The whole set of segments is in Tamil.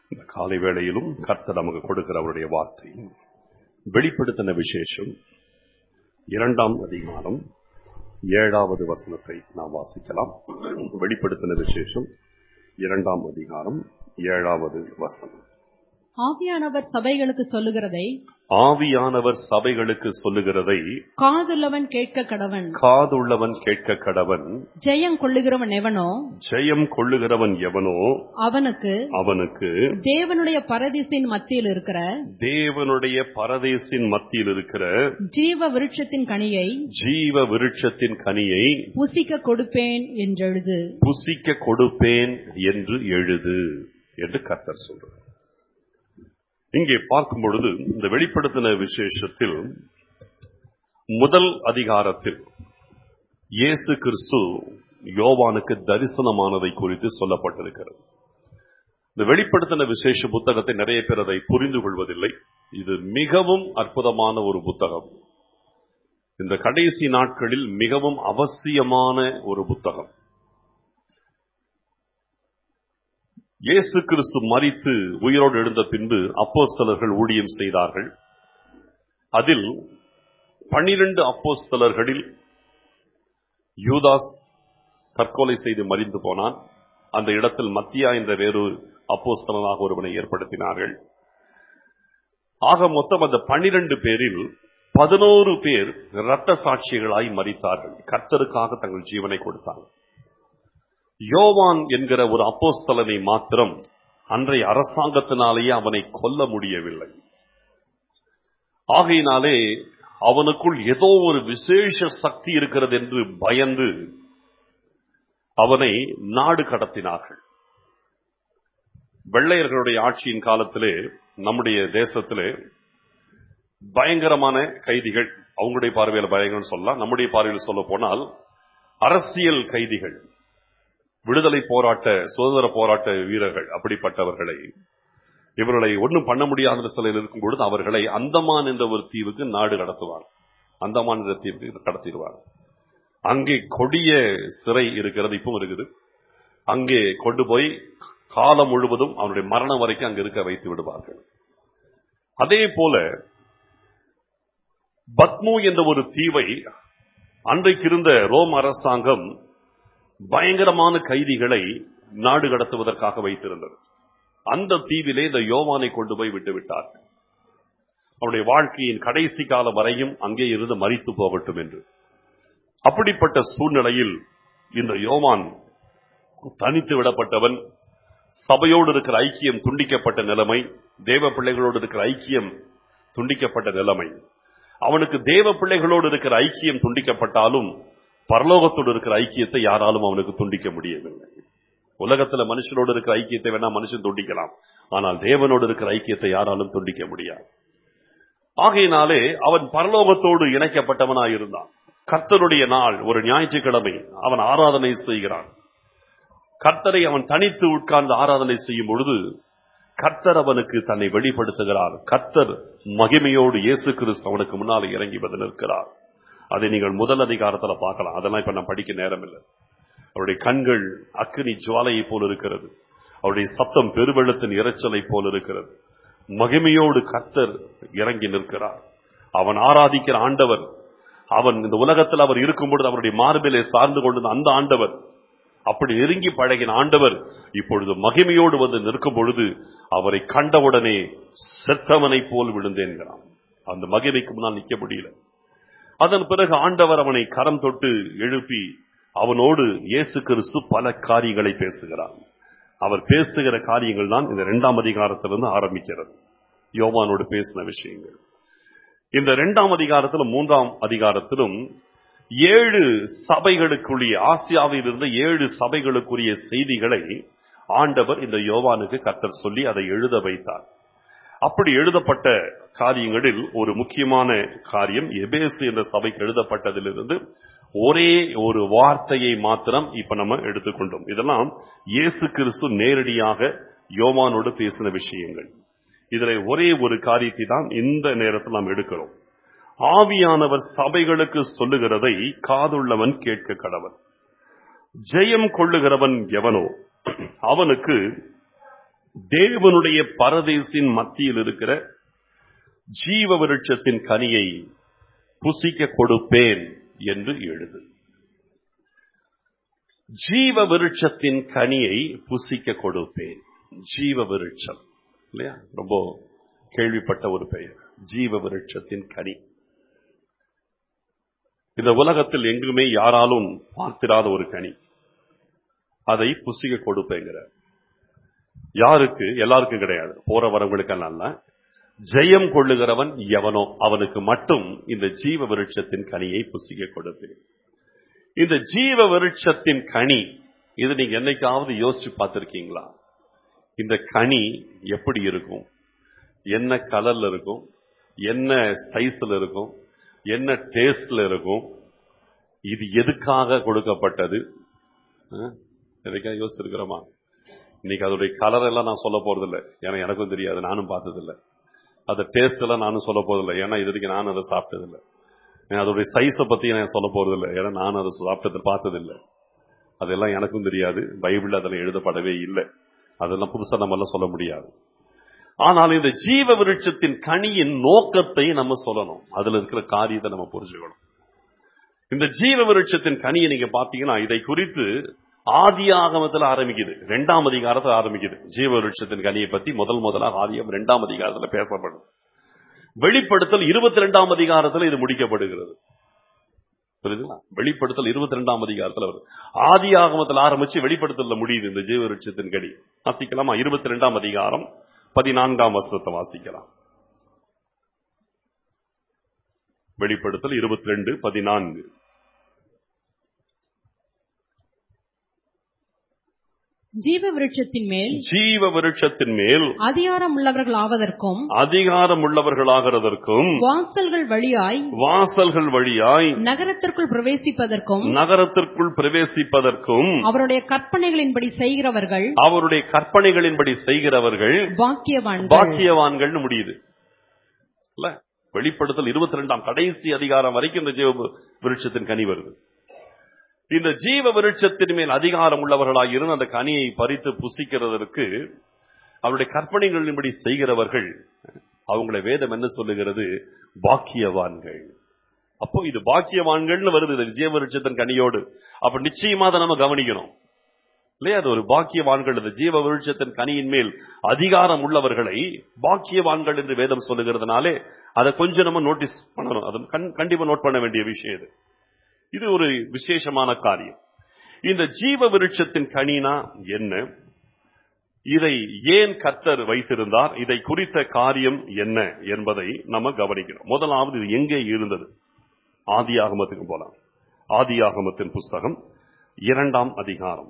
இந்த காலை வேளையிலும் கர்த்தர் நமக்கு கொடுக்கிற அவருடைய வார்த்தை வெளிப்படுத்தின விசேஷம் இரண்டாம் அதிகாரம் ஏழாவது வசனத்தை நாம் வாசிக்கலாம் வெளிப்படுத்தின விசேஷம் இரண்டாம் அதிகாரம் ஏழாவது வசனம் ஆவியானவர் சபைகளுக்கு சொல்லுகிறதை ஆவியானவர் சபைகளுக்கு சொல்லுகிறதை காதுள்ளவன் கேட்க கடவன் காதுள்ளவன் கேட்க கடவன் ஜெயம் கொள்ளுகிறவன் எவனோ ஜெயம் கொள்ளுகிறவன் எவனோ அவனுக்கு அவனுக்கு தேவனுடைய பரதீசின் மத்தியில் இருக்கிற தேவனுடைய பரதேசின் மத்தியில் இருக்கிற ஜீவ விருட்சத்தின் கனியை ஜீவ விருட்சத்தின் கனியை புசிக்க கொடுப்பேன் என்றெழுது புசிக்க கொடுப்பேன் என்று எழுது என்று கர்த்தர் சொல்றார் இங்கே பார்க்கும் பொழுது இந்த வெளிப்படுத்தின விசேஷத்தில் முதல் அதிகாரத்தில் இயேசு கிறிஸ்து யோவானுக்கு தரிசனமானதை குறித்து சொல்லப்பட்டிருக்கிறது இந்த வெளிப்படுத்தின விசேஷ புத்தகத்தை நிறைய பேர் அதை புரிந்து கொள்வதில்லை இது மிகவும் அற்புதமான ஒரு புத்தகம் இந்த கடைசி நாட்களில் மிகவும் அவசியமான ஒரு புத்தகம் இயேசு கிறிஸ்து மரித்து உயிரோடு எழுந்த பின்பு அப்போஸ்தலர்கள் ஊழியம் செய்தார்கள் அதில் பன்னிரண்டு அப்போஸ்தலர்களில் யூதாஸ் தற்கொலை செய்து மறிந்து போனான் அந்த இடத்தில் மத்தியா என்ற வேறு அப்போஸ்தலனாக ஒருவனை ஏற்படுத்தினார்கள் ஆக மொத்தம் அந்த பன்னிரண்டு பேரில் பதினோரு பேர் இரத்த சாட்சிகளாய் மறித்தார்கள் கர்த்தருக்காக தங்கள் ஜீவனை கொடுத்தார்கள் யோவான் என்கிற ஒரு அப்போஸ்தலனை மாத்திரம் அன்றைய அரசாங்கத்தினாலேயே அவனை கொல்ல முடியவில்லை ஆகையினாலே அவனுக்குள் ஏதோ ஒரு விசேஷ சக்தி இருக்கிறது என்று பயந்து அவனை நாடு கடத்தினார்கள் வெள்ளையர்களுடைய ஆட்சியின் காலத்திலே நம்முடைய தேசத்திலே பயங்கரமான கைதிகள் அவங்களுடைய பார்வையில் பயங்கரம் சொல்லலாம் நம்முடைய பார்வையில் சொல்ல போனால் அரசியல் கைதிகள் விடுதலை போராட்ட சுதந்திர போராட்ட வீரர்கள் அப்படிப்பட்டவர்களை இவர்களை ஒன்றும் பண்ண முடியாத சிலையில் இருக்கும் பொழுது அவர்களை அந்தமான் என்ற ஒரு தீவுக்கு நாடு கடத்துவார் அந்தமான் என்ற தீவுக்கு கடத்திடுவார் அங்கே கொடிய சிறை இருக்கிறது இப்பவும் இருக்குது அங்கே கொண்டு போய் காலம் முழுவதும் அவனுடைய மரணம் வரைக்கும் அங்க இருக்க வைத்து விடுவார்கள் அதே போல பத்மு என்ற ஒரு தீவை அன்றைக்கு இருந்த ரோம் அரசாங்கம் பயங்கரமான கைதிகளை நாடு கடத்துவதற்காக வைத்திருந்தது அந்த தீவிலே இந்த யோவானை கொண்டு போய் விட்டு விட்டார் அவருடைய வாழ்க்கையின் கடைசி காலம் வரையும் அங்கே இருந்து மறித்து போகட்டும் என்று அப்படிப்பட்ட சூழ்நிலையில் இந்த யோவான் தனித்து விடப்பட்டவன் சபையோடு இருக்கிற ஐக்கியம் துண்டிக்கப்பட்ட நிலைமை தேவ பிள்ளைகளோடு இருக்கிற ஐக்கியம் துண்டிக்கப்பட்ட நிலைமை அவனுக்கு தேவ பிள்ளைகளோடு இருக்கிற ஐக்கியம் துண்டிக்கப்பட்டாலும் பரலோகத்தோடு இருக்கிற ஐக்கியத்தை யாராலும் அவனுக்கு துண்டிக்க முடியவில்லை உலகத்துல மனுஷனோடு இருக்கிற ஐக்கியத்தை வேணா மனுஷன் துண்டிக்கலாம் ஆனால் தேவனோடு இருக்கிற ஐக்கியத்தை யாராலும் துண்டிக்க முடியாது ஆகையினாலே அவன் பரலோகத்தோடு இணைக்கப்பட்டவனாய் இருந்தான் கர்த்தருடைய நாள் ஒரு ஞாயிற்றுக்கிழமை அவன் ஆராதனை செய்கிறான் கர்த்தரை அவன் தனித்து உட்கார்ந்து ஆராதனை செய்யும் பொழுது கர்த்தர் அவனுக்கு தன்னை வெளிப்படுத்துகிறார் கர்த்தர் மகிமையோடு இயேசு கிறிஸ்து அவனுக்கு முன்னால் இறங்கி வந்து நிற்கிறார் அதை நீங்கள் முதல் அதிகாரத்துல பார்க்கலாம் அதெல்லாம் இப்ப நான் படிக்க நேரம் இல்லை அவருடைய கண்கள் அக்னி ஜுவாலையை போல் இருக்கிறது அவருடைய சத்தம் பெருவெள்ளத்தின் இரைச்சலை போல் இருக்கிறது மகிமையோடு கர்த்தர் இறங்கி நிற்கிறார் அவன் ஆராதிக்கிற ஆண்டவர் அவன் இந்த உலகத்தில் அவர் இருக்கும் பொழுது அவருடைய மார்பிலே சார்ந்து கொண்டு அந்த ஆண்டவர் அப்படி நெருங்கி பழகின ஆண்டவர் இப்பொழுது மகிமையோடு வந்து நிற்கும் பொழுது அவரை கண்டவுடனே செத்தவனை போல் விழுந்தேன்கிறான் அந்த மகிமைக்கு முன்னால் நிற்க முடியல அதன் பிறகு ஆண்டவர் அவனை கரம் தொட்டு எழுப்பி அவனோடு இயேசு கிறிஸ்து பல காரியங்களை பேசுகிறார் அவர் பேசுகிற காரியங்கள் தான் இந்த இரண்டாம் அதிகாரத்திலிருந்து ஆரம்பிக்கிறது யோவானோடு பேசின விஷயங்கள் இந்த இரண்டாம் அதிகாரத்திலும் மூன்றாம் அதிகாரத்திலும் ஏழு சபைகளுக்குரிய ஆசியாவில் இருந்த ஏழு சபைகளுக்குரிய செய்திகளை ஆண்டவர் இந்த யோவானுக்கு கத்தர் சொல்லி அதை எழுத வைத்தார் அப்படி எழுதப்பட்ட காரியங்களில் ஒரு முக்கியமான காரியம் எபேசு என்ற சபைக்கு எழுதப்பட்டதிலிருந்து ஒரே ஒரு வார்த்தையை மாத்திரம் இப்ப நம்ம எடுத்துக்கொண்டோம் இதெல்லாம் இயேசு கிறிஸ்து நேரடியாக யோவானோடு பேசின விஷயங்கள் இதுல ஒரே ஒரு காரியத்தை தான் இந்த நேரத்தில் நாம் எடுக்கிறோம் ஆவியானவர் சபைகளுக்கு சொல்லுகிறதை காதுள்ளவன் கேட்க கடவன் ஜெயம் கொள்ளுகிறவன் எவனோ அவனுக்கு தேவனுடைய பரதேசின் மத்தியில் இருக்கிற ஜீவ விருட்சத்தின் கனியை புசிக்க கொடுப்பேன் என்று எழுது ஜீவ விருட்சத்தின் கனியை புசிக்க கொடுப்பேன் ஜீவ விருட்சம் இல்லையா ரொம்ப கேள்விப்பட்ட ஒரு பெயர் ஜீவ விருட்சத்தின் கனி இந்த உலகத்தில் எங்குமே யாராலும் பார்த்திராத ஒரு கனி அதை புசிக்க கொடுப்பேங்கிற யாருக்கு எல்லாருக்கும் கிடையாது போற வரவங்களுக்கெல்லாம் அல்ல ஜெயம் கொள்ளுகிறவன் எவனோ அவனுக்கு மட்டும் இந்த ஜீவ விருட்சத்தின் கனியை புசிக்க கொடுப்பேன் இந்த ஜீவ விருட்சத்தின் கனி இது நீங்க என்னைக்காவது யோசிச்சு பார்த்திருக்கீங்களா இந்த கனி எப்படி இருக்கும் என்ன கலர்ல இருக்கும் என்ன சைஸ்ல இருக்கும் என்ன டேஸ்ட்ல இருக்கும் இது எதுக்காக கொடுக்கப்பட்டது அஹ், எதுக்காக யோசிச்சிருக்கிறோமா இன்னைக்கு அதோடைய கலர் எல்லாம் நான் சொல்ல போறதில்லை ஏன்னா எனக்கும் தெரியாது நானும் பார்த்ததில்லை அந்த டேஸ்ட் எல்லாம் நானும் சொல்ல போறதில்லை ஏன்னா இது வரைக்கும் நானும் அதை சாப்பிட்டதில்லை ஏன்னா அதோடைய சைஸை பத்தி நான் சொல்ல போறதில்லை ஏன்னா நானும் அதை சாப்பிட்டது பார்த்ததில்லை அதெல்லாம் எனக்கும் தெரியாது பைபிள் அதில் எழுதப்படவே இல்லை அதெல்லாம் புதுசா நம்ம எல்லாம் சொல்ல முடியாது ஆனால் இந்த ஜீவ விருட்சத்தின் கனியின் நோக்கத்தை நம்ம சொல்லணும் அதுல இருக்கிற காரியத்தை நம்ம புரிஞ்சுக்கணும் இந்த ஜீவ விருட்சத்தின் கனியை நீங்க பாத்தீங்கன்னா இதை குறித்து ஆதி ஆகமத்தில் ஆரம்பிக்குது இரண்டாம் அதிகாரத்தில் ஆரம்பிக்குது ஜீவ விருட்சத்தின் கனியை பத்தி முதல் முதலாக ஆதியம் இரண்டாம் அதிகாரத்துல பேசப்படுது வெளிப்படுத்தல் இருபத்தி ரெண்டாம் அதிகாரத்தில் இது முடிக்கப்படுகிறது புரியுதுங்களா வெளிப்படுத்தல் இருபத்தி ரெண்டாம் அதிகாரத்தில் வருது ஆதி ஆகமத்தில் ஆரம்பிச்சு வெளிப்படுத்தல முடியுது இந்த ஜீவ விருட்சத்தின் கடி வாசிக்கலாமா இருபத்தி ரெண்டாம் அதிகாரம் பதினான்காம் வருஷத்தை வாசிக்கலாம் வெளிப்படுத்தல் இருபத்தி ரெண்டு பதினான்கு ஜீவ விருட்சத்தின் மேல் ஜீவ விருட்சத்தின் மேல் அதிகாரம் உள்ளவர்கள் ஆவதற்கும் அதிகாரம் உள்ளவர்களாகிறதற்கும் வாசல்கள் வழியாய் வாசல்கள் வழியாய் நகரத்திற்குள் பிரவேசிப்பதற்கும் நகரத்திற்குள் பிரவேசிப்பதற்கும் அவருடைய கற்பனைகளின்படி செய்கிறவர்கள் அவருடைய கற்பனைகளின்படி செய்கிறவர்கள் பாக்கியவான்கள் பாக்கியவான்கள்னு முடியுது இல்ல வெளிப்படுத்தல் இருபத்தி ரெண்டாம் கடைசி அதிகாரம் வரைக்கும் இந்த ஜீவ விருட்சத்தின் கனி வருது இந்த ஜீவ விருட்சத்தின் மேல் அதிகாரம் உள்ளவர்களாக இருந்து அந்த கனியை பறித்து புசிக்கிறதற்கு அவருடைய கற்பனைகளின்படி செய்கிறவர்கள் அவங்களை வேதம் என்ன சொல்லுகிறது பாக்கியவான்கள் அப்போ இது பாக்கியவான்கள்னு வருது இது ஜீவ விருட்சத்தின் கனியோடு அப்ப நிச்சயமா அதை நம்ம கவனிக்கணும் இல்லையா அது ஒரு பாக்கியவான்கள் இந்த ஜீவ விருட்சத்தின் கனியின் மேல் அதிகாரம் உள்ளவர்களை பாக்கியவான்கள் என்று வேதம் சொல்லுகிறதுனாலே அதை கொஞ்சம் நம்ம நோட்டீஸ் பண்ணணும் அது கண்- கண்டிப்பா நோட் பண்ண வேண்டிய விஷயம் இது இது ஒரு விசேஷமான காரியம் இந்த ஜீவ விருட்சத்தின் கனினா என்ன இதை ஏன் கர்த்தர் வைத்திருந்தார் இதை குறித்த காரியம் என்ன என்பதை நம்ம கவனிக்கணும் முதலாவது இது எங்கே இருந்தது ஆதியாகமத்துக்கு போலாம் ஆதியாகமத்தின் புஸ்தகம் இரண்டாம் அதிகாரம்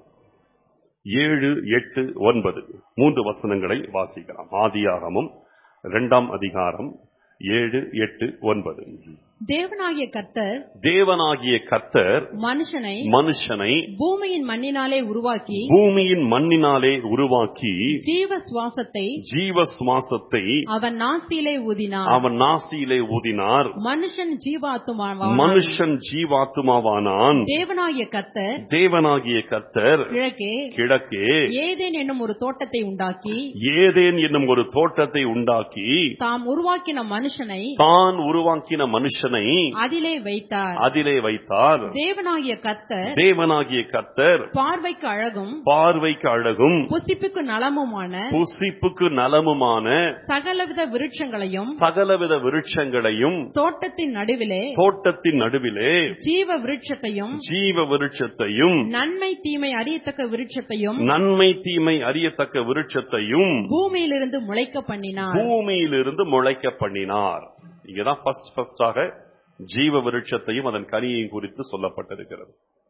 ஏழு எட்டு ஒன்பது மூன்று வசனங்களை வாசிக்கலாம் ஆதியாகமம் இரண்டாம் அதிகாரம் ஏழு எட்டு ஒன்பது தேவனாகிய கர்த்தர் தேவனாகிய கர்த்தர் மனுஷனை மனுஷனை பூமியின் மண்ணினாலே உருவாக்கி பூமியின் மண்ணினாலே உருவாக்கி ஜீவ சுவாசத்தை ஜீவ சுவாசத்தை அவன் நாசியிலே ஊதினார் அவன் நாசியிலே ஊதினார் மனுஷன் ஜீவாத்துமாவான் மனுஷன் ஜீவாத்துமாவானான் தேவனாகிய கர்த்தர் தேவனாகிய கர்த்தர் கிழக்கே கிழக்கே ஏதேன் என்னும் ஒரு தோட்டத்தை உண்டாக்கி ஏதேன் என்னும் ஒரு தோட்டத்தை உண்டாக்கி தாம் உருவாக்கின மனுஷனை தான் உருவாக்கின மனுஷனை அதிலே வைத்தார் அதிலே வைத்தார் தேவனாகிய கர்த்தர் தேவனாகிய கர்த்தர் பார்வைக்கு அழகும் பார்வைக்கு அழகும் புசிப்புக்கு நலமுமான புசிப்புக்கு நலமுமான சகலவித விருட்சங்களையும் சகலவித விருட்சங்களையும் தோட்டத்தின் நடுவிலே தோட்டத்தின் நடுவிலே ஜீவ விருட்சத்தையும் ஜீவ விருட்சத்தையும் நன்மை தீமை அறியத்தக்க விருட்சத்தையும் நன்மை தீமை அறியத்தக்க விருட்சத்தையும் பூமியிலிருந்து முளைக்க பண்ணினார் பூமியிலிருந்து முளைக்க பண்ணினார் இங்கதான் ஃபர்ஸ்ட் ஃபர்ஸ்டாக ஜீவ விருட்சத்தையும் அதன் கனியையும் குறித்து சொல்லப்பட்டிருக்கிறது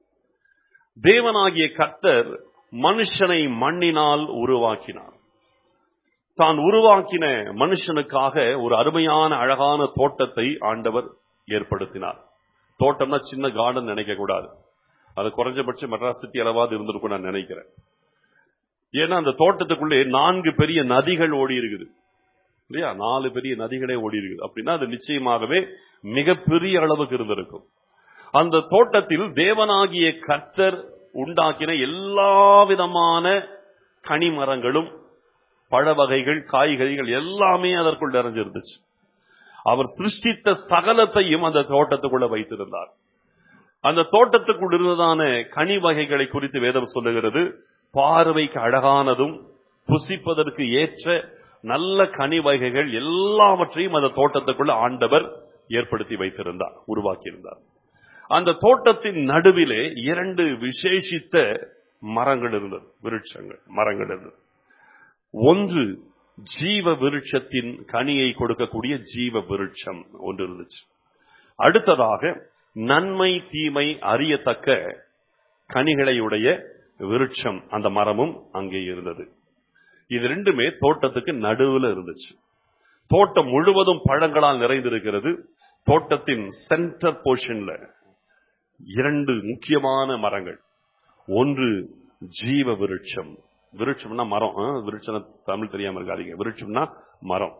தேவனாகிய கர்த்தர் மனுஷனை மண்ணினால் உருவாக்கினார் தான் உருவாக்கின மனுஷனுக்காக ஒரு அருமையான அழகான தோட்டத்தை ஆண்டவர் ஏற்படுத்தினார் தோட்டம்னா சின்ன கார்டன் நினைக்க கூடாது அது குறைஞ்சபட்சம் மெட்ராஸ் சிட்டி அளவாது இருந்திருக்கும் நான் நினைக்கிறேன் ஏன்னா அந்த தோட்டத்துக்குள்ளே நான்கு பெரிய நதிகள் ஓடி இருக்குது இல்லையா நாலு பெரிய நதிகளே ஓடி இருக்குது அப்படின்னா அது நிச்சயமாகவே மிகப்பெரிய அளவுக்கு இருந்திருக்கும் அந்த தோட்டத்தில் தேவனாகிய கர்த்தர் உண்டாக்கின எல்லா விதமான கனிமரங்களும் பழ வகைகள் காய்கறிகள் எல்லாமே அதற்குள் நிறைஞ்சிருந்துச்சு அவர் சிருஷ்டித்த சகலத்தையும் அந்த தோட்டத்துக்குள்ள வைத்திருந்தார் அந்த தோட்டத்துக்குள் இருந்ததான கனி வகைகளை குறித்து வேதம் சொல்லுகிறது பார்வைக்கு அழகானதும் புசிப்பதற்கு ஏற்ற நல்ல கனி வகைகள் எல்லாவற்றையும் அந்த தோட்டத்துக்குள்ள ஆண்டவர் ஏற்படுத்தி வைத்திருந்தார் உருவாக்கியிருந்தார் அந்த தோட்டத்தின் நடுவிலே இரண்டு விசேஷித்த மரங்கள் இருந்தது விருட்சங்கள் மரங்கள் இருந்தது ஒன்று ஜீவ விருட்சத்தின் கனியை கொடுக்கக்கூடிய ஜீவ விருட்சம் ஒன்று இருந்துச்சு அடுத்ததாக நன்மை தீமை அறியத்தக்க கனிகளை உடைய விருட்சம் அந்த மரமும் அங்கே இருந்தது இது ரெண்டுமே தோட்டத்துக்கு நடுவுல இருந்துச்சு தோட்டம் முழுவதும் பழங்களால் நிறைந்திருக்கிறது தோட்டத்தின் சென்டர் போர்ஷன்ல இரண்டு முக்கியமான மரங்கள் ஒன்று ஜீவ விருட்சம் விருட்சம்னா மரம் ஆ, விருட்சம் தமிழ் தெரியாம இருக்காதீங்க விருட்சம்னா மரம்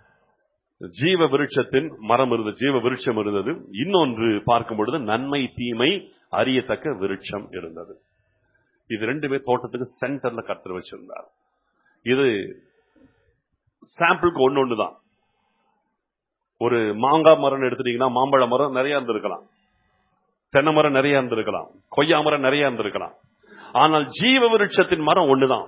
ஜீவ விருட்சத்தின் மரம் இருந்தது ஜீவ விருட்சம் இருந்தது இன்னொன்று பார்க்கும் பொழுது நன்மை தீமை அறியத்தக்க விருட்சம் இருந்தது இது ரெண்டுமே தோட்டத்துக்கு சென்டர்ல கத்தர் வச்சிருந்தார் இது சாம்பிளுக்கு ஒன்னு ஒண்ணுதான் ஒரு மாங்காய் மரம் எடுத்துட்டீங்கன்னா மாம்பழ மரம் நிறைய இருந்திருக்கலாம் தென்னை மரம் நிறைய இருந்திருக்கலாம் கொய்யா மரம் நிறைய இருந்திருக்கலாம் ஆனால் ஜீவ விருட்சத்தின் மரம் ஒண்ணுதான்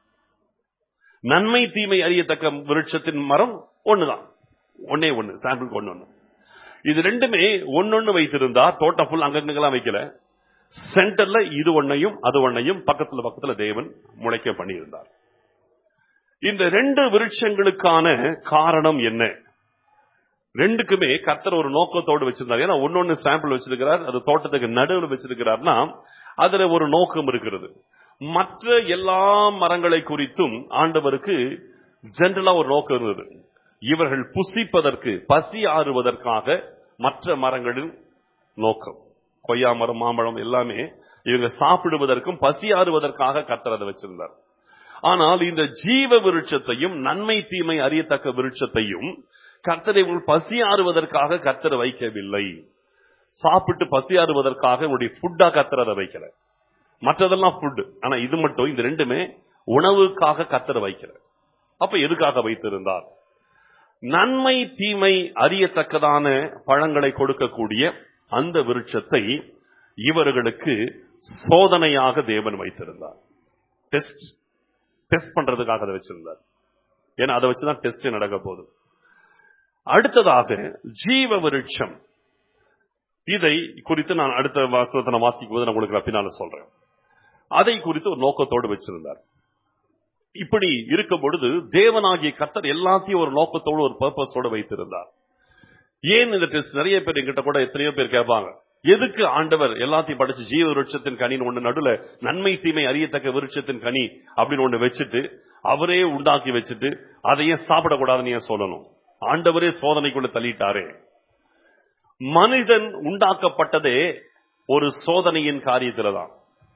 நன்மை தீமை அறியத்தக்க விருட்சத்தின் மரம் ஒண்ணுதான் ஒன்னே ஒண்ணு சாம்பிளுக்கு ஒண்ணு ஒண்ணு இது ரெண்டுமே ஒன்னொன்னு வைத்திருந்தா தோட்டம் ஃபுல் அங்கங்கெல்லாம் வைக்கல சென்டர்ல இது ஒன்னையும் அது ஒன்னையும் பக்கத்துல பக்கத்துல தேவன் முளைக்க பண்ணியிருந்தார் இந்த ரெண்டு விருட்சங்களுக்கான காரணம் என்ன ரெண்டுக்குமே கர்த்தர் ஒரு நோக்கத்தோடு வச்சிருந்தார் ஏன்னா ஒன்னொன்னு சாம்பிள் வச்சிருக்கிறார் அது தோட்டத்துக்கு நடுவில் வச்சிருக்கிறார்னா அதுல ஒரு நோக்கம் இருக்கிறது மற்ற எல்லா மரங்களை குறித்தும் ஆண்டவருக்கு ஜெனரலா ஒரு நோக்கம் இருந்தது இவர்கள் புசிப்பதற்கு பசி ஆறுவதற்காக மற்ற மரங்களின் நோக்கம் கொய்யா மரம் மாம்பழம் எல்லாமே இவங்க சாப்பிடுவதற்கும் பசி ஆறுவதற்காக கர்த்தர் அதை வச்சிருந்தார் ஆனால் இந்த ஜீவ விருட்சத்தையும் நன்மை தீமை அறியத்தக்க விருட்சத்தையும் கர்த்தரை உங்கள் பசி ஆறுவதற்காக கர்த்தர் வைக்கவில்லை சாப்பிட்டு பசி ஆறுவதற்காக உங்களுடைய ஃபுட்டா கர்த்தர் அதை வைக்கல மற்றதெல்லாம் ஃபுட் ஆனா இது மட்டும் இந்த ரெண்டுமே உணவுக்காக கர்த்தர் வைக்கல அப்ப எதுக்காக வைத்திருந்தார் நன்மை தீமை அறியத்தக்கதான பழங்களை கொடுக்கக்கூடிய அந்த விருட்சத்தை இவர்களுக்கு சோதனையாக தேவன் வைத்திருந்தார் டெஸ்ட் டெஸ்ட் பண்றதுக்காக அதை வச்சிருந்தார் ஏன்னா அதை வச்சுதான் டெஸ்ட் நடக்க போகுது அடுத்ததாக ஜீவ விருட்சம் இதை குறித்து நான் அடுத்த வாசகத்தை நான் வாசிக்கும் போது நான் உங்களுக்கு பின்னால சொல்றேன் அதை குறித்து ஒரு நோக்கத்தோடு வச்சிருந்தார் இப்படி இருக்கும் பொழுது தேவனாகிய கர்த்தர் எல்லாத்தையும் ஒரு நோக்கத்தோடு ஒரு பர்பஸோடு வைத்திருந்தார் ஏன் இந்த டெஸ்ட் நிறைய பேர் எங்கிட்ட கூட எத்தனையோ பேர் கேட்பாங்க எதுக்கு ஆண்டவர் எல்லாத்தையும் படிச்சு ஜீவ விருட்சத்தின் கனின்னு ஒண்ணு நடுல நன்மை தீமை அறியத்தக்க விருட்சத்தின் கனி அப்படின்னு ஒண்ணு வச்சுட்டு அவரே உண்டாக்கி வச்சுட்டு அதையே சாப்பிடக்கூடாதுன்னு ஏன் சொல்லணும் ஆண்டவரே சோதனைக்குள்ள தள்ளிட்டாரே மனிதன் உண்டாக்கப்பட்டதே ஒரு சோதனையின் காரியத்துல தான்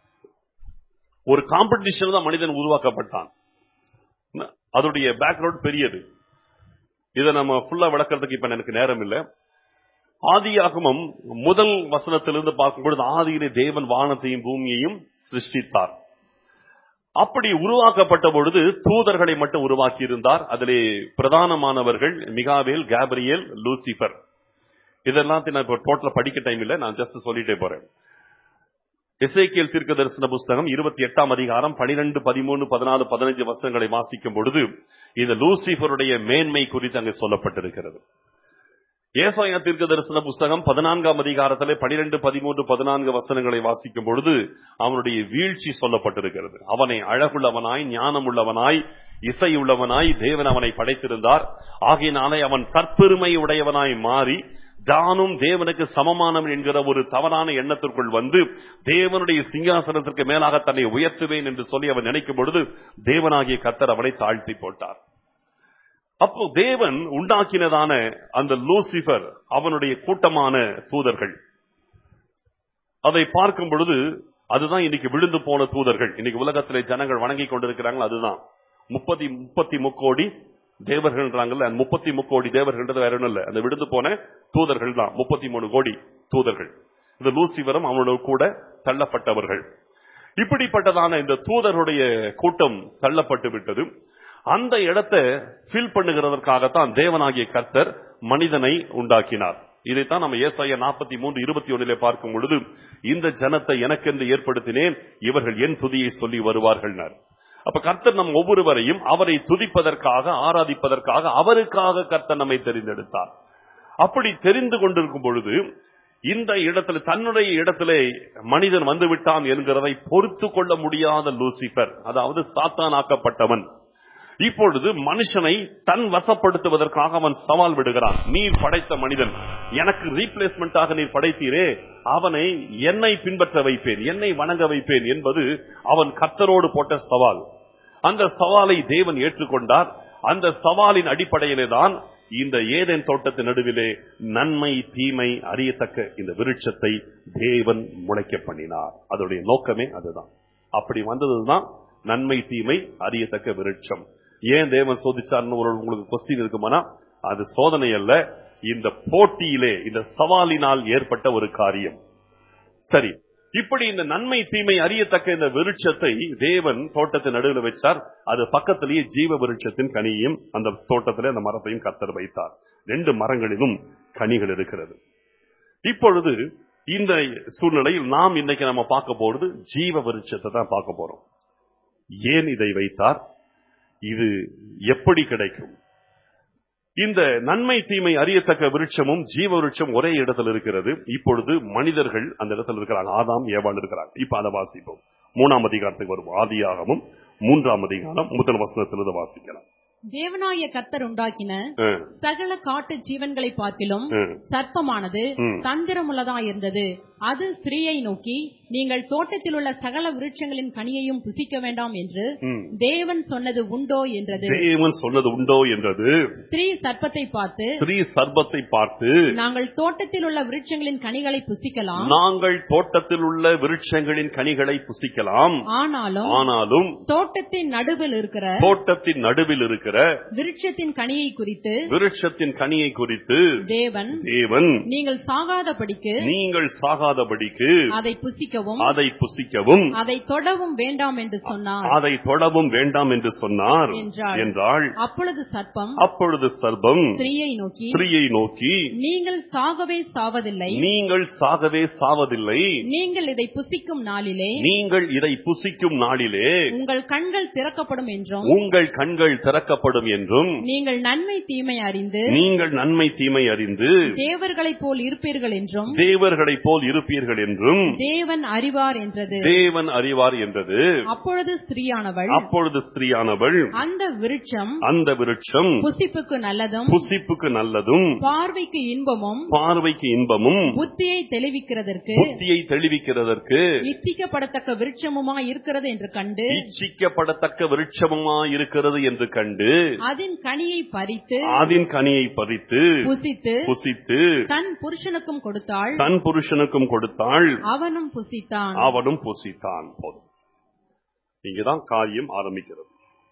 ஒரு காம்படிஷன் தான் மனிதன் உருவாக்கப்பட்டான் அதோடைய பேக்ரவுண்ட் பெரியது இதை நம்ம ஃபுல்லா விளக்கறதுக்கு இப்ப எனக்கு நேரம் இல்லை ஆதியாகமம் முதல் வசனத்திலிருந்து பார்க்கும்பொழுது ஆதியிலே தேவன் வானத்தையும் பூமியையும் சிருஷ்டித்தார் அப்படி உருவாக்கப்பட்ட பொழுது தூதர்களை மட்டும் உருவாக்கி இருந்தார் அதிலே பிரதானமானவர்கள் மிகாவேல் கேப்ரியல் லூசிபர் இதெல்லாத்தையும் நான் இப்போ டோட்டலா படிக்க டைம் இல்லை நான் ஜஸ்ட் சொல்லிட்டே போறேன் எசேக்கியல் தீர்க்க தரிசன புஸ்தகம் இருபத்தி எட்டாம் அதிகாரம் பனிரெண்டு பதிமூணு பதினாலு பதினஞ்சு வசனங்களை வாசிக்கும் பொழுது இந்த லூசிபருடைய மேன்மை குறித்து அங்கே சொல்லப்பட்டிருக்கிறது ஏசாயா தீர்க்க தரிசன புஸ்தகம் பதினான்காம் அதிகாரத்திலே பனிரெண்டு பதிமூன்று பதினான்கு வசனங்களை வாசிக்கும் பொழுது அவனுடைய வீழ்ச்சி சொல்லப்பட்டிருக்கிறது அவனை அழகுள்ளவனாய் ஞானம் உள்ளவனாய் இசை உள்ளவனாய் தேவன் அவனை படைத்திருந்தார் ஆகையினாலே அவன் தற்பெருமை உடையவனாய் மாறி தானும் தேவனுக்கு சமமானவன் என்கிற ஒரு தவறான எண்ணத்திற்குள் வந்து தேவனுடைய சிங்காசனத்திற்கு மேலாக தன்னை உயர்த்துவேன் என்று சொல்லி அவன் நினைக்கும் பொழுது தேவனாகிய கத்தர் அவனை தாழ்த்தி போட்டார் அப்போ தேவன் உண்டாக்கினதான அந்த லூசிபர் அவனுடைய கூட்டமான தூதர்கள் அதை பார்க்கும் பொழுது அதுதான் இன்னைக்கு விழுந்து போன தூதர்கள் இன்னைக்கு உலகத்திலே ஜனங்கள் வணங்கி கொண்டிருக்கிறாங்க அதுதான் முப்பத்தி முப்பத்தி முக்கோடி தேவர்கள்ன்றாங்கல்ல அந்த முப்பத்தி முக்கோடி தேவர்கள்ன்றது வேற ஒண்ணும் இல்ல அந்த விழுந்து போன தூதர்கள் தான் முப்பத்தி மூணு கோடி தூதர்கள் இந்த லூசிவரம் அவனோட கூட தள்ளப்பட்டவர்கள் இப்படிப்பட்டதான இந்த தூதருடைய கூட்டம் தள்ளப்பட்டு விட்டது அந்த இடத்தை ஃபில் பண்ணுகிறதற்காகத்தான் தேவனாகிய கர்த்தர் மனிதனை உண்டாக்கினார் இதைத்தான் நம்ம ஏசாயா நாற்பத்தி மூன்று இருபத்தி ஒன்னிலே பார்க்கும் பொழுது இந்த ஜனத்தை எனக்கென்று ஏற்படுத்தினேன் இவர்கள் என் துதியை சொல்லி வருவார்கள்னார் அப்ப கர்த்தர் நம் ஒவ்வொருவரையும் அவரை துதிப்பதற்காக ஆராதிப்பதற்காக அவருக்காக கர்த்தர் நம்மை தெரிந்தெடுத்தார் அப்படி தெரிந்து கொண்டிருக்கும் பொழுது இந்த இடத்துல தன்னுடைய இடத்திலே மனிதன் வந்து விட்டான் என்கிறதை பொறுத்து கொள்ள முடியாத லூசிபர் அதாவது சாத்தானாக்கப்பட்டவன் இப்பொழுது மனுஷனை தன் வசப்படுத்துவதற்காக அவன் சவால் விடுகிறான் நீர் படைத்த மனிதன் எனக்கு ரீப்ளேஸ்மெண்டாக நீர் படைத்தீரே அவனை என்னை பின்பற்ற வைப்பேன் என்னை வணங்க வைப்பேன் என்பது அவன் கர்த்தரோடு போட்ட சவால் அந்த சவாலை தேவன் ஏற்றுக்கொண்டார் அந்த சவாலின் அடிப்படையிலே தான் இந்த ஏதேன் தோட்டத்தின் நடுவிலே நன்மை தீமை அறியத்தக்க இந்த விருட்சத்தை தேவன் முளைக்க பண்ணினார் அதோடைய நோக்கமே அதுதான் அப்படி வந்ததுதான் நன்மை தீமை அறியத்தக்க விருட்சம் ஏன் தேவன் சோதிச்சார்னு ஒரு உங்களுக்கு கொஸ்டின் இருக்குமானா அது சோதனை அல்ல இந்த போட்டியிலே இந்த சவாலினால் ஏற்பட்ட ஒரு காரியம் சரி இப்படி இந்த நன்மை தீமை அறியத்தக்க இந்த விருட்சத்தை தேவன் தோட்டத்தின் நடுவில் வச்சார் அது பக்கத்திலேயே ஜீவ விருட்சத்தின் கனியையும் அந்த தோட்டத்திலே அந்த மரத்தையும் கத்தர் வைத்தார் ரெண்டு மரங்களிலும் கனிகள் இருக்கிறது இப்பொழுது இந்த சூழ்நிலையில் நாம் இன்னைக்கு நம்ம பார்க்க போறது ஜீவ விருட்சத்தை தான் பார்க்க போறோம் ஏன் இதை வைத்தார் இது எப்படி கிடைக்கும் இந்த நன்மை தீமை அறியத்தக்க விருட்சமும் ஜீவ விருட்சம் ஒரே இடத்தில் இருக்கிறது இப்பொழுது மனிதர்கள் அந்த இடத்துல இருக்கிறாங்க ஆதாம் ஏவாள் இருக்கிறாங்க இப்ப அதை வாசிப்போம் மூணாம் அதிகாரத்துக்கு வருவோம் ஆதியாகமும் மூன்றாம் அதிகாரம் முதல் வசனத்திலிருந்து வாசிக்கலாம் தேவனாய கர்த்தர் உண்டாக்கின ம், சகல காட்டு ஜீவன்களை பார்க்கிலும் ம், சர்ப்பமானது ம். தந்திரமுள்ளதாயிருந்தது அது ஸ்திரீயை நோக்கி நீங்கள் தோட்டத்தில் உள்ள சகல விருட்சங்களின் கனியையும் புசிக்க வேண்டாம் என்று ம். தேவன் சொன்னது உண்டோ என்றது தேவன் சொன்னது உண்டோ என்றது ஸ்திரீ சர்ப்பத்தை பார்த்து ஸ்ரீ சர்பத்தை பார்த்து நாங்கள் தோட்டத்தில் உள்ள விருட்சங்களின் கனிகளை புசிக்கலாம் நாங்கள் தோட்டத்தில் உள்ள விருட்சங்களின் கனிகளை புசிக்கலாம் ஆனாலும் ஆனாலும் தோட்டத்தின் நடுவில் இருக்கிற தோட்டத்தின் நடுவில் இருக்கிற விருட்சத்தின் கனியை குறித்து விருட்சத்தின் கனியை குறித்து தேவன் தேவன் நீங்கள் சாகாதபடிக்கு நீங்கள் சாகாதபடிக்கு அதை புசிக்கவும் அதை புசிக்கவும் அதை தொடவும் வேண்டாம் என்று சொன்னார் அதை தொடவும் வேண்டாம் என்று சொன்னார் என்றாள். என்றாள் அப்பொழுது சர்ப்பம் அப்பொழுது சர்பம் ஸ்திரீயை நோக்கி ஸ்திரீயை நோக்கி நீங்கள் சாகவே சாவதில்லை நீங்கள் சாகவே சாவதில்லை நீங்கள் இதை புசிக்கும் நாளிலே நீங்கள் இதை புசிக்கும் நாளிலே உங்கள் கண்கள் திறக்கப்படும் என்றும் உங்கள் கண்கள் திறக்கப்படும் என்றும் நீங்கள் நன்மை தீமை அறிந்து நீங்கள் நன்மை தீமை அறிந்து தேவர்களைப் போல் இருப்பீர்கள் என்றும் தேவர்களைப் போல் இருப்பீர்கள் என்றும் தேவன் அறிவார் என்றது தேவன் அறிவார் என்றது அப்பொழுது ஸ்திரீயானவள் அப்பொழுது ஸ்திரீயானவள் அந்த விருட்சம் அந்த விருட்சம் புசிப்புக்கு நல்லதும் புசிப்புக்கு நல்லதும் பார்வைக்கு இன்பமும் பார்வைக்கு இன்பமும் புத்தியை தெளிவிக்கிறதற்கு புத்தியை தெளிவிக்கிறதற்கு இச்சிக்கப்படத்தக்க விருட்சமுமா இருக்கிறது என்று கண்டு இச்சிக்கப்படத்தக்க விருட்சமுமா இருக்கிறது என்று கண்டு அதன் கனியை பறித்து அதன் கனியை பறித்து புசித்து புசித்து தன் புருஷனுக்கும் கொடுத்தாள் தன் புருஷனுக்கும் கொடுத்தாள் அவனும் புசித்தான் அவனும் புசித்தான் போதும் இங்கதான் காரியம் ஆரம்பிக்கிறது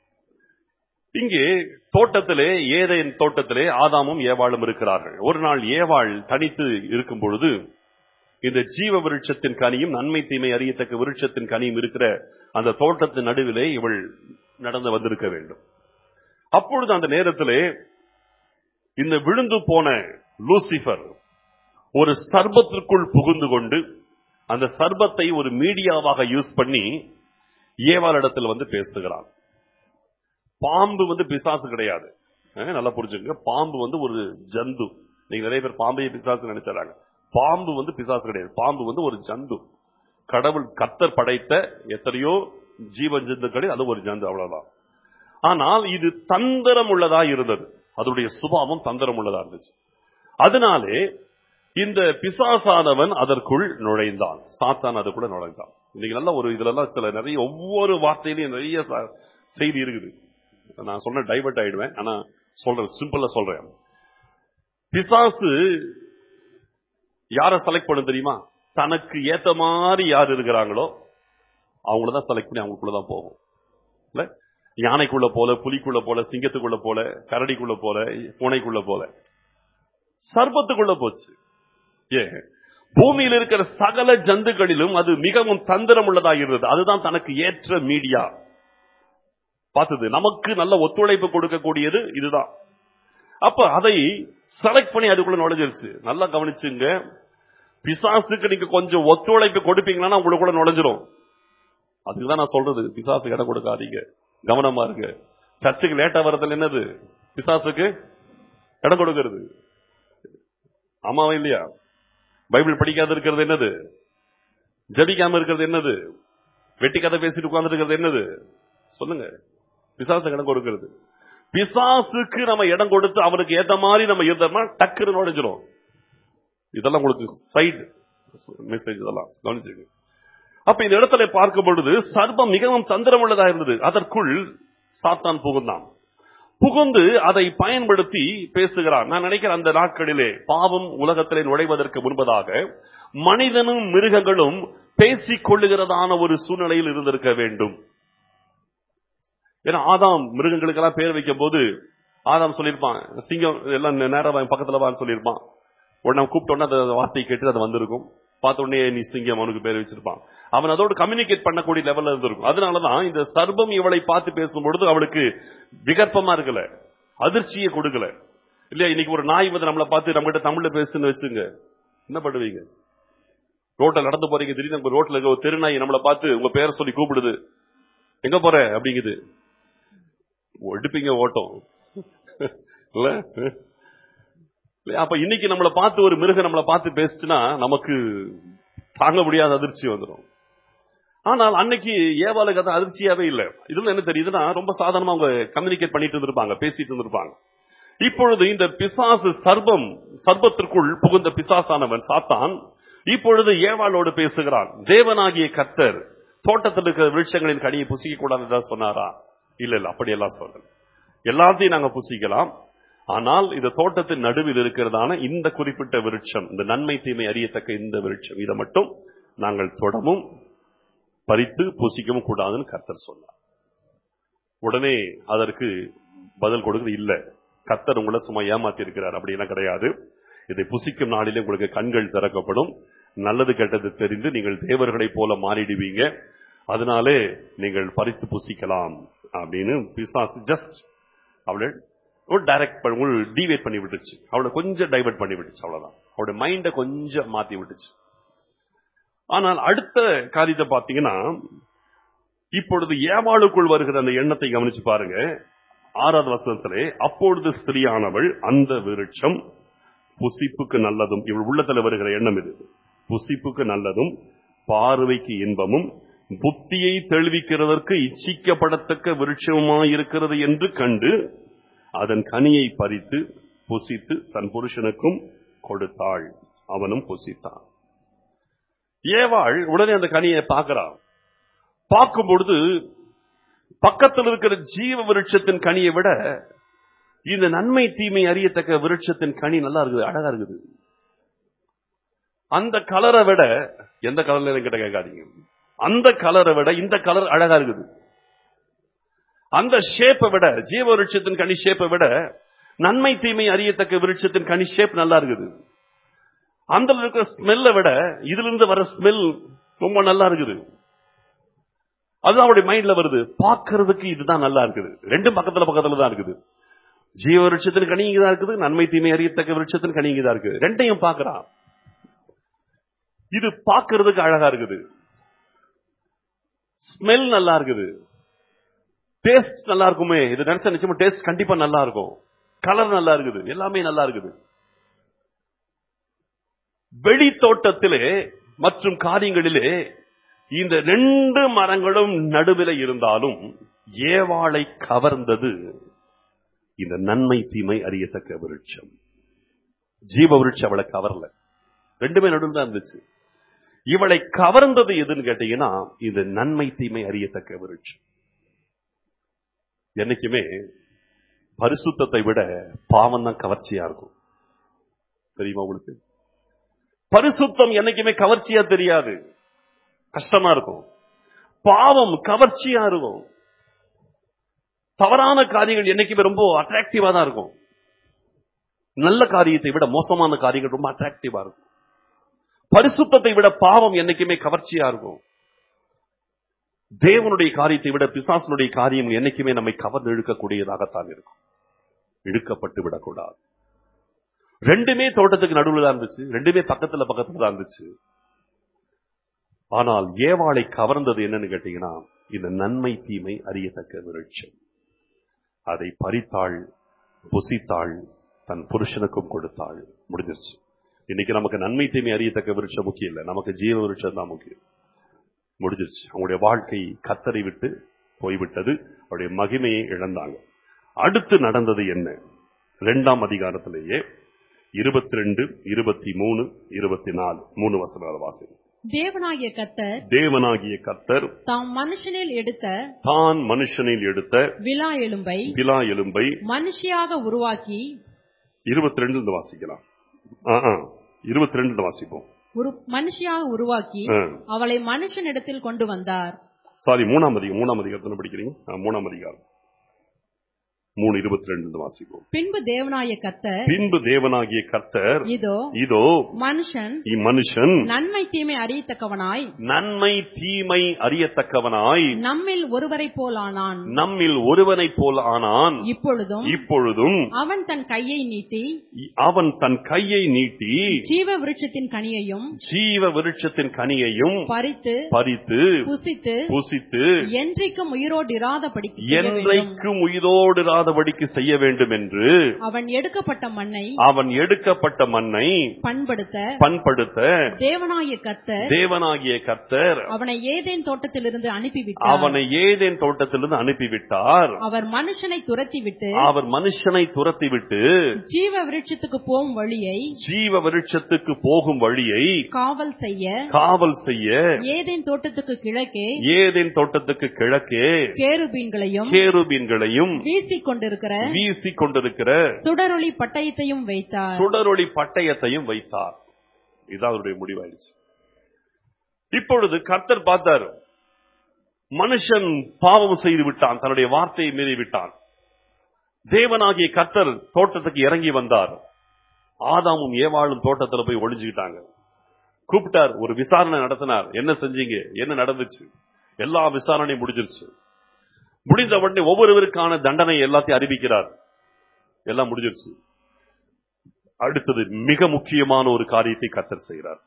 இங்கே தோட்டத்திலே ஏதேன் தோட்டத்திலே ஆதாமும் ஏவாளும் இருக்கிறார்கள் ஒரு நாள் ஏவாள் தனித்து இருக்கும் பொழுது இந்த ஜீவ விருட்சத்தின் கனியும் நன்மை தீமை அறியத்தக்க விருட்சத்தின் கனியும் இருக்கிற அந்த தோட்டத்தின் நடுவிலே இவள் நடந்து வந்திருக்க வேண்டும் அப்பொழுது அந்த நேரத்திலே இந்த விழுந்து போன லூசிபர் ஒரு சர்பத்திற்குள் புகுந்து கொண்டு அந்த சர்பத்தை ஒரு மீடியாவாக யூஸ் பண்ணி ஏவாளிடத்தில் வந்து பேசுகிறான் பாம்பு வந்து பிசாசு கிடையாது அஹ், நல்லா புரிஞ்சுங்க பாம்பு வந்து ஒரு ஜந்து நீங்க நிறைய பேர் பாம்பையே பிசாசு நினைச்சாங்க பாம்பு வந்து பிசாசு கிடையாது பாம்பு வந்து ஒரு ஜந்து கடவுள் கத்தர் படைத்த எத்தனையோ ஜீவ ஜந்துக்களில் அது ஒரு ஜந்து அவ்வளவுதான் ஆனால் இது தந்திரம் உள்ளதா இருந்தது அதனுடைய சுபாவம் தந்திரம் உள்ளதா இருந்துச்சு அதனாலே இந்த பிசாசானவன் அதற்குள் நுழைந்தான் சாத்தான் அதுக்குள்ள நுழைந்தான் இன்னைக்கு நல்ல ஒரு இதுல எல்லாம் சில நிறைய ஒவ்வொரு வார்த்தையிலையும் நிறைய ச- செய்தி இருக்குது நான் சொன்ன டைவர்ட் ஆயிடுவேன் ஆனா சொல்றேன் சிம்பிளா சொல்றேன் பிசாசு யார செலக்ட் பண்ண தெரியுமா தனக்கு ஏத்த மாதிரி யார் இருக்கிறாங்களோ அவங்கள தான் செலக்ட் பண்ணி அவங்களுக்குள்ள தான் போகும் இல்ல யானைக்குள்ள போல புலிக்குள்ள போல சிங்கத்துக்குள்ள போல கரடிக்குள்ள போல பூனைக்குள்ள போல சர்ப்பத்துக்குள்ள போச்சு ஏ பூமியில் இருக்கிற சகல ஜந்துக்களிலும் அது மிகவும் தந்திரம் உள்ளதாக இருந்தது அதுதான் தனக்கு ஏற்ற மீடியா பார்த்தது நமக்கு நல்ல ஒத்துழைப்பு கொடுக்கக்கூடியது இதுதான் அப்ப அதை செலக்ட் பண்ணி அதுக்குள்ள நுழைஞ்சிருச்சு நல்லா கவனிச்சுங்க பிசாசுக்கு நீங்க கொஞ்சம் ஒத்துழைப்பு கொடுப்பீங்கன்னா உங்களுக்குள்ள நுழைஞ்சிரும் அதுக்குதான் நான் சொல்றது பிசாசுக்கு இடம் கொடுக்காதீங்க கவனமா இருங்க சர்ச்சுக்கு லேட்டா வரதுல என்னது பிசாசுக்கு இடம் கொடுக்கிறது ஆமாவா இல்லையா பைபிள் படிக்காத இருக்கிறது என்னது ஜபிக்காம இருக்கிறது என்னது வெட்டி கதை பேசிட்டு உட்கார்ந்து இருக்கிறது என்னது சொல்லுங்க பிசாசு இடம் கொடுக்கிறது பிசாசுக்கு நம்ம இடம் கொடுத்து அவனுக்கு ஏத்த மாதிரி நம்ம இருந்தோம்னா டக்குன்னு நுழைஞ்சிரும் இதெல்லாம் உங்களுக்கு சைடு மெசேஜ் இதெல்லாம் கவனிச்சுங்க அப்ப இந்த இடத்துல பார்க்கும் பொழுது சர்பம் மிகவும் தந்திரம் உள்ளதா இருந்தது அதற்குள் சாத்தான் புகுந்தான் புகுந்து அதை பயன்படுத்தி பேசுகிறான் நான் நினைக்கிறேன் அந்த நாட்களிலே பாவம் உலகத்திலே நுழைவதற்கு முன்பதாக மனிதனும் மிருகங்களும் பேசிக் கொள்ளுகிறதான ஒரு சூழ்நிலையில் இருந்திருக்க வேண்டும் ஏன்னா ஆதாம் மிருகங்களுக்கெல்லாம் பேர் வைக்கும் போது ஆதாம் சொல்லியிருப்பான் சிங்கம் எல்லாம் நேரம் அவன் பக்கத்துல வான்னு சொல்லியிருப்பான் உடனே கூப்பிட்டோன்னா அந்த வார்த்தையை கேட்டு அது வந்திருக்கும் பார்த்த உடனே நீ சிங்கம் அவனுக்கு பேர் வச்சிருப்பான் அவன் அதோடு கம்யூனிகேட் பண்ணக்கூடிய லெவல்ல இருந்திருக்கும் அதனாலதான் இந்த சர்பம் இவளை பார்த்து பேசும்பொழுது அவளுக்கு விகற்பமா இருக்கல அதிர்ச்சியை கொடுக்கல இல்லையா இன்னைக்கு ஒரு நாய் வந்து நம்மளை பார்த்து நம்ம கிட்ட தமிழ்ல பேசுன்னு வச்சுங்க என்ன பண்ணுவீங்க ரோட்ல நடந்து போறீங்க திடீர்னு உங்க ரோட்ல இருக்க ஒரு தெருநாய் நம்மளை பார்த்து உங்க பேரை சொல்லி கூப்பிடுது எங்க போற அப்படிங்குது எடுப்பீங்க ஓட்டம் இல்ல இல்லையா? அப்ப இன்னைக்கு நம்மளை பார்த்து ஒரு மிருகம் நம்மளை பார்த்து பேசுச்சுன்னா நமக்கு தாங்க முடியாத அதிர்ச்சி வந்துடும் ஆனால் அன்னைக்கு ஏவாளுக்கு அது அதிர்ச்சியாவே இல்லை இதுல என்ன தெரியுதுன்னா ரொம்ப சாதாரணமா அவங்க கம்யூனிகேட் பண்ணிட்டு இருந்திருப்பாங்க பேசிட்டு இருந்திருப்பாங்க இப்பொழுது இந்த பிசாசு சர்பம் சர்பத்திற்குள் புகுந்த பிசாசானவன் சாத்தான் இப்பொழுது ஏவாளோடு பேசுகிறான் தேவனாகிய கர்த்தர் தோட்டத்தில் இருக்கிற விருட்சங்களின் கனியை புசிக்க கூடாதுன்னு சொன்னாரா இல்ல இல்ல அப்படியெல்லாம் சொல்லல எல்லாத்தையும் நாங்க புசிக்கலாம் ஆனால் இந்த தோட்டத்தின் நடுவில் இருக்கிறதான இந்த குறிப்பிட்ட விருட்சம் இந்த நன்மை தீமை அறியத்தக்க இந்த விருட்சம் இதை மட்டும் நாங்கள் தொடவும் பறித்து புசிக்கவும் கூடாதுன்னு கர்த்தர் சொன்னார் உடனே அதற்கு பதில் கொடுக்குது இல்ல கர்த்தர் உங்களை சும்மா ஏமாத்தி இருக்கிறார் அப்படியெல்லாம் கிடையாது இதை புசிக்கும் நாளிலே உங்களுக்கு கண்கள் திறக்கப்படும் நல்லது கெட்டது தெரிந்து நீங்கள் தேவர்களைப் போல மாறிடுவீங்க அதனாலே நீங்கள் பறித்து புசிக்கலாம் அப்படின்னு பிசாசு ஜஸ்ட் அவளை ஒரு டைரக்ட் பண்ணி டிவேட் பண்ணி விட்டுச்சு அவளை கொஞ்சம் டைவர்ட் பண்ணி விட்டுச்சு அவ்வளவுதான் அவளுடைய மைண்டை கொஞ்சம் மாத்தி விட்டுச்சு ஆனால் அடுத்த காரியத்தை பார்த்தீங்கன்னா இப்பொழுது ஏவாளுக்குள் வருகிற அந்த எண்ணத்தை கவனிச்சு பாருங்க ஆறாவது வசனத்திலே அப்பொழுது ஸ்திரியானவள் அந்த விருட்சம் புசிப்புக்கு நல்லதும் இவள் உள்ளத்துல வருகிற எண்ணம் இது புசிப்புக்கு நல்லதும் பார்வைக்கு இன்பமும் புத்தியை தெளிவிக்கிறதற்கு இச்சிக்கப்படத்தக்க விருட்சமாயிருக்கிறது என்று கண்டு அதன் கனியை பறித்து புசித்து தன் புருஷனுக்கும் கொடுத்தாள் அவனும் புசித்தான் ஏவாள் உடனே அந்த கனியை பார்க்கிறான் பார்க்கும் பொழுது பக்கத்தில் இருக்கிற ஜீவ விருட்சத்தின் கனியை விட இந்த நன்மை தீமை அறியத்தக்க விருட்சத்தின் கனி நல்லா இருக்குது அழகா இருக்குது அந்த கலரை விட எந்த கலர்ல கிட்ட கேட்காதீங்க அந்த கலரை விட இந்த கலர் அழகா இருக்குது அந்த ஷேப்பை விட ஜீவ விருட்சத்தின் கனி ஷேப்பை விட நன்மை தீமை அறியத்தக்க விருட்சத்தின் கனி ஷேப் நல்லா இருக்குது அந்த இருக்கிற ஸ்மெல்லை விட இதுல இருந்து வர ஸ்மெல் ரொம்ப நல்லா இருக்குது அதுதான் அவருடைய மைண்ட்ல வருது பார்க்கிறதுக்கு இதுதான் நல்லா இருக்குது ரெண்டும் பக்கத்துல பக்கத்துல தான் இருக்குது ஜீவ விருட்சத்தின் கனி இங்கதான் இருக்குது நன்மை தீமை அறியத்தக்க விருட்சத்தின் கனி இங்கதான் இருக்கு ரெண்டையும் பார்க்கறான் இது பார்க்கிறதுக்கு அழகா இருக்குது ஸ்மெல் நல்லா இருக்குது டேஸ்ட் நல்லா இருக்குமே இது நினைச்சா நிச்சயமா டேஸ்ட் கண்டிப்பா நல்லா இருக்கும் கலர் நல்லா இருக்குது எல்லாமே நல்லா இருக்குது வெளி தோட்டத்திலே மற்றும் காரியங்களிலே இந்த ரெண்டு மரங்களும் நடுவில் இருந்தாலும் ஏவாளை கவர்ந்தது இந்த நன்மை தீமை அறியத்தக்க விருட்சம் ஜீவ விருட்சம் அவளை கவரல ரெண்டுமே நடுவில் தான் இருந்துச்சு இவளை கவர்ந்தது எதுன்னு கேட்டீங்கன்னா இது நன்மை தீமை அறியத்தக்க விருட்சம் என்னைக்குமே பரிசுத்தத்தை விட பாவம் தான் கவர்ச்சியா இருக்கும் தெரியுமா உங்களுக்கு பரிசுத்தம் என்னைக்குமே கவர்ச்சியா தெரியாது கஷ்டமா இருக்கும் பாவம் கவர்ச்சியா இருக்கும் தவறான காரியங்கள் என்னைக்குமே ரொம்ப அட்ராக்டிவா தான் இருக்கும் நல்ல காரியத்தை விட மோசமான காரியங்கள் ரொம்ப அட்ராக்டிவா இருக்கும் பரிசுத்தத்தை விட பாவம் என்னைக்குமே கவர்ச்சியா இருக்கும் தேவனுடைய காரியத்தை விட பிசாசனுடைய காரியம் என்னைக்குமே நம்மை கவர்ந்து இழுக்கக்கூடியதாகத்தான் இருக்கும் இழுக்கப்பட்டு விடக்கூடாது ரெண்டுமே தோட்டத்துக்கு நடுவில் தான் இருந்துச்சு ரெண்டுமே பக்கத்துல பக்கத்துல தான் இருந்துச்சு ஆனால் ஏவாளை கவர்ந்தது என்னன்னு கேட்டீங்கன்னா இந்த நன்மை தீமை அறியத்தக்க விருட்சம் அதை பறித்தாள் புசித்தாள் தன் புருஷனுக்கும் கொடுத்தாள் முடிஞ்சிருச்சு இன்னைக்கு நமக்கு நன்மை தீமை அறியத்தக்க விருட்சம் முக்கியம் இல்லை நமக்கு ஜீவ விருட்சம் தான் முக்கியம் முடிஞ்சிருச்சு அவங்களுடைய வாழ்க்கை கத்தரை விட்டு போய்விட்டது அவருடைய மகிமையை இழந்தாங்க அடுத்து நடந்தது என்ன இரண்டாம் அதிகாரத்திலேயே இருபத்தி ரெண்டு இருபத்தி மூணு இருபத்தி நாலு மூணு வசன வாசி தேவனாகிய கத்தர் தேவனாகிய கத்தர் தாம் மனுஷனில் எடுத்த தான் மனுஷனில் எடுத்த விலா எலும்பை விலா எலும்பை மனுஷியாக உருவாக்கி இருபத்தி ரெண்டு வாசிக்கலாம் இருபத்தி ரெண்டு வாசிப்போம் ஒரு மனுஷியாக உருவாக்கி ஆ. அவளை மனுஷனிடத்தில் கொண்டு வந்தார் சாரி மூணாம் அதிகம் மூணாம் அதிகாரத்தில் படிக்கிறீங்க ஆ, மூணாம் அதிகாரம் மூணு இருபத்தி ரெண்டு வாசிப்போம் பின்பு தேவனாய கத்தர் பின்பு தேவனாகிய கர்த்தர் இதோ இதோ மனுஷன் இம்மனுஷன் நன்மை தீமை அறியத்தக்கவனாய் நன்மை தீமை அறியத்தக்கவனாய் நம்மில் ஒருவரை போலானான் நம்மில் ஒருவனைப் போல் ஆனான் இப்பொழுதும் இப்பொழுதும் அவன் தன் கையை நீட்டி அவன் தன் கையை நீட்டி ஜீவ விருட்சத்தின் கனியையும் ஜீவ விருட்சத்தின் கனியையும் பறித்து பறித்து புசித்து புசித்து என்றைக்கும் உயிரோடு இராதபடிக்கு செய்ய வேண்டும் என்றைக்கும் உயிரோடு இராதபடிக்கு செய்ய வேண்டும் என்று அவன் எடுக்கப்பட்ட மண்ணை அவன் எடுக்கப்பட்ட மண்ணை பண்படுத்த பண்படுத்த தேவனாய கத்தர் தேவனாகிய கர்த்தர் அவனை ஏதேன் தோட்டத்திலிருந்து அனுப்பிவிட்டார் அவனை ஏதேன் தோட்டத்திலிருந்து அனுப்பிவிட்டார் அவர் மனுஷனை துரத்திவிட்டு அவர் மனுஷனை துரத்திவிட்டு ஜீவ விருட்சத்துக்கு போகும் வழியை ஜீவ விருட்சத்துக்கு போகும் வழியை காவல் செய்ய காவல் செய்ய ஏதேன் தோட்டத்துக்கு கிழக்கே ஏதேன் தோட்டத்துக்கு கிழக்கே கேருபீன்களையும் கேருபீன்களையும் வீசிக் கொண்டிருக்கிற வீசிக் கொண்டிருக்கிற சுடரொளி பட்டயத்தையும் வைத்தார் சுடரொளி பட்டயத்தையும் வைத்தார் இதுதான் அவருடைய முடிவாயிடுச்சு இப்பொழுது கர்த்தர் பார்த்தார் மனுஷன் பாவம் செய்து விட்டான் தன்னுடைய வார்த்தையை மீறி விட்டான் தேவனாகிய கர்த்தர் தோட்டத்துக்கு இறங்கி வந்தார் ஆதாமும் ஏவாளும் தோட்டத்துல போய் ஒளிஞ்சுக்கிட்டாங்க கூப்பிட்டார் ஒரு விசாரணை நடத்தினார் என்ன செஞ்சீங்க என்ன நடந்துச்சு எல்லா விசாரணையும் முடிஞ்சிருச்சு முடிந்த உடனே ஒவ்வொருவருக்கான தண்டனை எல்லாத்தையும் அறிவிக்கிறார் எல்லாம் முடிஞ்சிருச்சு அடுத்தது மிக முக்கியமான ஒரு காரியத்தை கத்தர் செய்கிறார்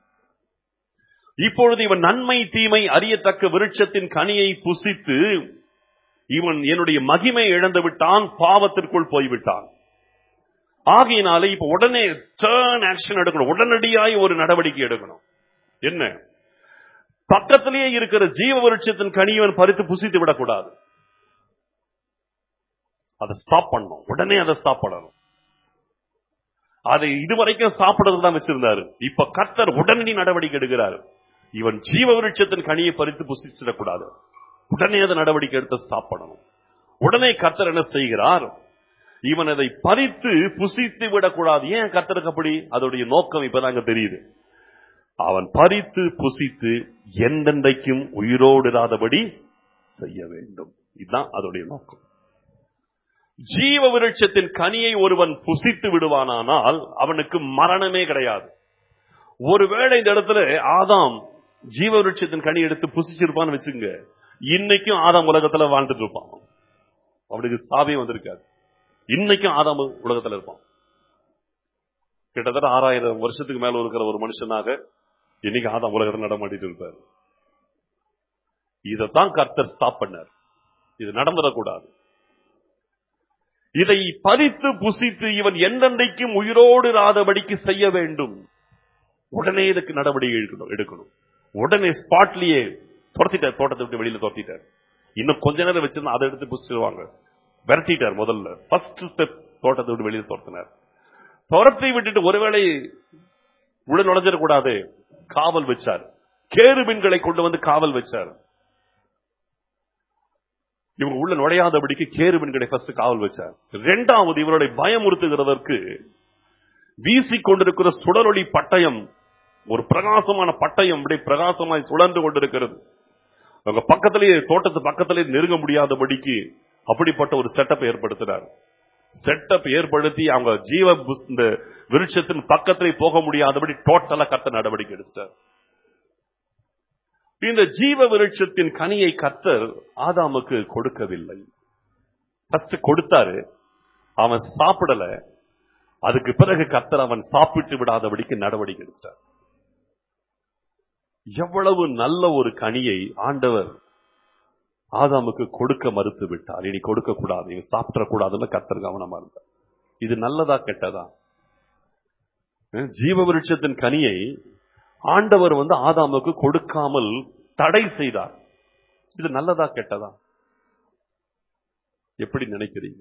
இப்பொழுது இவன் நன்மை தீமை அறியத்தக்க விருட்சத்தின் கனியை புசித்து இவன் என்னுடைய மகிமை இழந்து விட்டான் பாவத்திற்குள் போய்விட்டான் ஆகையினாலே இப்ப உடனே ஸ்டர்ன் ஆக்ஷன் எடுக்கணும் உடனடியாய் ஒரு நடவடிக்கை எடுக்கணும் என்ன பக்கத்திலேயே இருக்கிற ஜீவ விருட்சத்தின் கனியவன் பறித்து புசித்து விடக்கூடாது அதை ஸ்டாப் பண்ணணும் உடனே அதை ஸ்டாப் பண்ணணும் அதை இதுவரைக்கும் சாப்பிடுறது தான் வச்சிருந்தாரு இப்ப கர்த்தர் உடனடி நடவடிக்கை எடுக்கிறார் இவன் ஜீவ விருட்சத்தின் கனியை பறித்து புசிச்சிடக்கூடாது உடனே அதை நடவடிக்கை எடுத்து ஸ்டாப் பண்ணணும் உடனே கர்த்தர் என்ன செய்கிறார் இவன் அதை பறித்து புசித்து விடக்கூடாது ஏன் கர்த்தருக்கு அப்படி அதோடைய நோக்கம் இப்பதாங்க தெரியுது அவன் பறித்து புசித்து எந்தெந்தைக்கும் உயிரோடு இராதபடி செய்ய வேண்டும் இதுதான் அதோடைய நோக்கம் ஜீவ விருட்சத்தின் கனியை ஒருவன் புசித்து விடுவானானால் அவனுக்கு மரணமே கிடையாது ஒருவேளை இந்த இடத்துல ஆதாம் ஜீவ விருட்சத்தின் கனி எடுத்து புசிச்சிருப்பான்னு வச்சுங்க இன்னைக்கும் ஆதாம் உலகத்துல வாழ்ந்துட்டு இருப்பான் அவனுக்கு சாவே வந்திருக்காது இன்னைக்கும் ஆதாம் உலகத்துல இருப்பான் கிட்டத்தட்ட ஆறாயிரம் வருஷத்துக்கு மேல இருக்கிற ஒரு மனுஷனாக இன்னைக்கு ஆதாம் உலகத்தில் நடமாட்டிட்டு இருப்பார் இதைத்தான் கர்த்தர் ஸ்டாப் பண்ணார் இது நடந்துடக்கூடாது இதை பறித்து புசித்து இவன் எந்தெந்தைக்கும் உயிரோடு இராதபடிக்கு செய்ய வேண்டும் உடனே இதுக்கு நடவடிக்கை எடுக்கணும் எடுக்கணும் உடனே ஸ்பாட்லயே துரத்திட்டார் தோட்டத்தை விட்டு வெளியில துரத்திட்டார் இன்னும் கொஞ்ச நேரம் வச்சிருந்தா அதை எடுத்து புசிச்சிருவாங்க விரட்டிட்டார் முதல்ல ஃபர்ஸ்ட் ஸ்டெப் தோட்டத்தை விட்டு வெளியில துரத்தினார் துரத்தி விட்டுட்டு ஒருவேளை உள்ள நுழைஞ்சிடக்கூடாது காவல் வச்சார் கேருபின்களை கொண்டு வந்து காவல் வச்சார் இவங்க உள்ள நுழையாதபடிக்கு கேருபின்களை ஃபர்ஸ்ட் காவல் வச்சார் இரண்டாவது இவருடைய பயமுறுத்துகிறதற்கு வீசிக் கொண்டிருக்கிற சுடரொளி பட்டயம் ஒரு பிரகாசமான பட்டயம் இப்படி பிரகாசமாய் சுழன்று கொண்டிருக்கிறது அவங்க பக்கத்திலேயே தோட்டத்து பக்கத்திலேயே நெருங்க முடியாதபடிக்கு அப்படிப்பட்ட ஒரு செட்டப் ஏற்படுத்தினார் செட்டப் ஏற்படுத்தி அவங்க ஜீவ புஸ்- இந்த விருட்சத்தின் பக்கத்திலே போக முடியாதபடி டோட்டலா கத்த நடவடிக்கை எடுத்தார் இந்த ஜீவ விருட்சத்தின் கனியை கத்தர் ஆதாமுக்கு கொடுக்கவில்லை ஃபர்ஸ்ட் கொடுத்தாரு அவன் சாப்பிடல அதுக்கு பிறகு கத்தர் அவன் சாப்பிட்டு விடாதபடிக்கு நடவடிக்கை எடுத்தார் எவ்வளவு நல்ல ஒரு கனியை ஆண்டவர் ஆதாமுக்கு கொடுக்க மறுத்து விட்டார் இனி கொடுக்க கூடாது இனி சாப்பிட கூடாதுன்னு கத்தர் கவனமா இருந்தார் இது நல்லதா கெட்டதா அஹ் ஜீவ விருட்சத்தின் கனியை ஆண்டவர் வந்து ஆதாமுக்கு கொடுக்காமல் தடை செய்தார் இது நல்லதா கெட்டதா எப்படி நினைக்கிறீங்க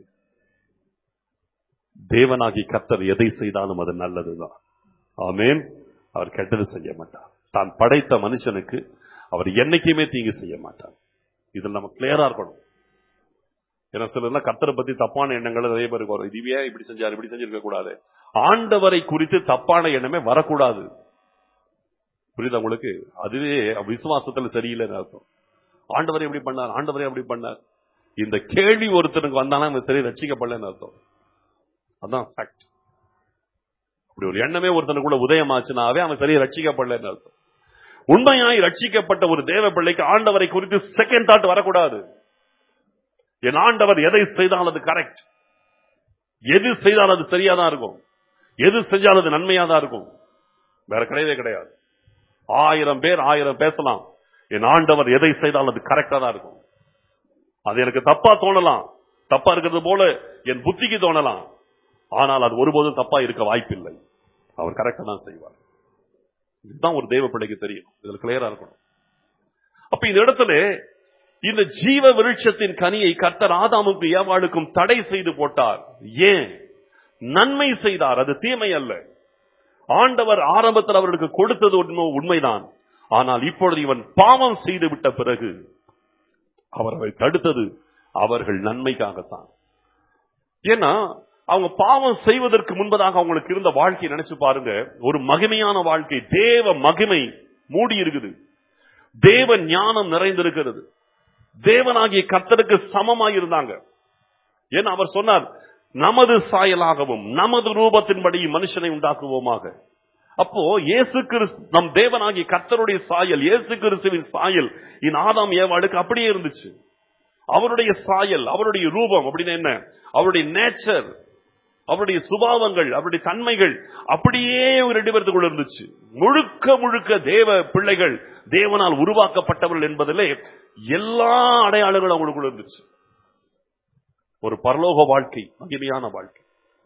தேவனாகி கத்தர் எதை செய்தாலும் அது நல்லதுதான் ஆமேன் அவர் கெட்டது செய்ய மாட்டார் தான் படைத்த மனுஷனுக்கு அவர் என்னைக்குமே தீங்கு செய்ய மாட்டார் இதில் நம்ம கிளியரா இருக்கணும் ஏன்னா சிலர்னா கத்தரை பத்தி தப்பான எண்ணங்கள் நிறைய பேருக்கு வரும் இதுவே இப்படி செஞ்சாரு இப்படி செஞ்சிருக்க கூடாது ஆண்டவரை குறித்து தப்பான எண்ணமே வரக்கூடாது புரியுதா உங்களுக்கு அதுவே விசுவாசத்துல சரியில்லைன்னு அர்த்தம் ஆண்டவரை எப்படி பண்ணார் ஆண்டவரை எப்படி பண்ணார் இந்த கேள்வி ஒருத்தனுக்கு வந்தானா அவன் சரி ரட்சிக்கப்படலன்னு அர்த்தம் அதான் ஃபேக்ட் அப்படி ஒரு எண்ணமே ஒருத்தனுக்குள்ள உதயமாச்சுனாவே அவன் சரியா ரட்சிக்கப்படலன்னு அர்த்தம் உண்மையாய் ரட்சிக்கப்பட்ட ஒரு தேவ பிள்ளைக்கு ஆண்டவரை குறித்து செகண்ட் தாட் வரக்கூடாது என் ஆண்டவர் எதை செய்தால் அது கரெக்ட் எது செய்தால் அது சரியா தான் இருக்கும் எது செஞ்சால் அது நன்மையா தான் இருக்கும் வேற கிடையவே கிடையாது ஆயிரம் பேர் ஆயிரம் பேசலாம் என் ஆண்டவர் எதை செய்தால் அது கரெக்டா தான் இருக்கும் அது எனக்கு தப்பா தோணலாம் தப்பா இருக்கிறது போல என் புத்திக்கு தோணலாம் ஆனால் அது ஒருபோதும் தப்பா இருக்க வாய்ப்பில்லை அவர் கரெக்டா தான் செய்வார் இதுதான் ஒரு தெய்வ பிள்ளைக்கு தெரியும் இதுல கிளியரா இருக்கணும் அப்ப இந்த இடத்துல இந்த ஜீவ விருட்சத்தின் கனியை கர்த்தர் ஆதாமுக்கு ஏவாளுக்கும் தடை செய்து போட்டார் ஏன் நன்மை செய்தார் அது தீமை அல்ல ஆண்டவர் ஆரம்பத்தில் அவர்களுக்கு கொடுத்தது உண்மை- உண்மைதான் ஆனால் இப்பொழுது இவன் பாவம் செய்து விட்ட பிறகு அவர்களை தடுத்தது அவர்கள் நன்மைக்காகத்தான் ஏன்னா அவங்க பாவம் செய்வதற்கு முன்பதாக அவங்களுக்கு இருந்த வாழ்க்கையை நினைச்சு பாருங்க ஒரு மகிமையான வாழ்க்கை தேவ மகிமை மூடி இருக்குது தேவ ஞானம் நிறைந்திருக்கிறது தேவனாகிய கர்த்தருக்கு சமமாய் இருந்தாங்க ஏன்னா அவர் சொன்னார் நமது சாயலாகவும் நமது ரூபத்தின்படி மனுஷனை உண்டாக்குவோமாக அப்போ இயேசு கிறிஸ்து நம் தேவனாகிய கர்த்தருடைய சாயல் இயேசு கிறிஸ்துவின் சாயல் இந்த ஆதாம் ஏவாளுக்கு அப்படியே இருந்துச்சு அவருடைய சாயல் அவருடைய ரூபம் அப்படின்னு என்ன அவருடைய நேச்சர் அவருடைய சுபாவங்கள் அவருடைய தன்மைகள் அப்படியே ஒரு ரெண்டு பேர்த்துக்குள்ள இருந்துச்சு முழுக்க முழுக்க தேவ பிள்ளைகள் தேவனால் உருவாக்கப்பட்டவர்கள் என்பதிலே எல்லா அடையாளங்களும் அவங்களுக்குள்ள இருந்துச்சு ஒரு பரலோக வாழ்க்கை மகிமையான வாழ்க்கை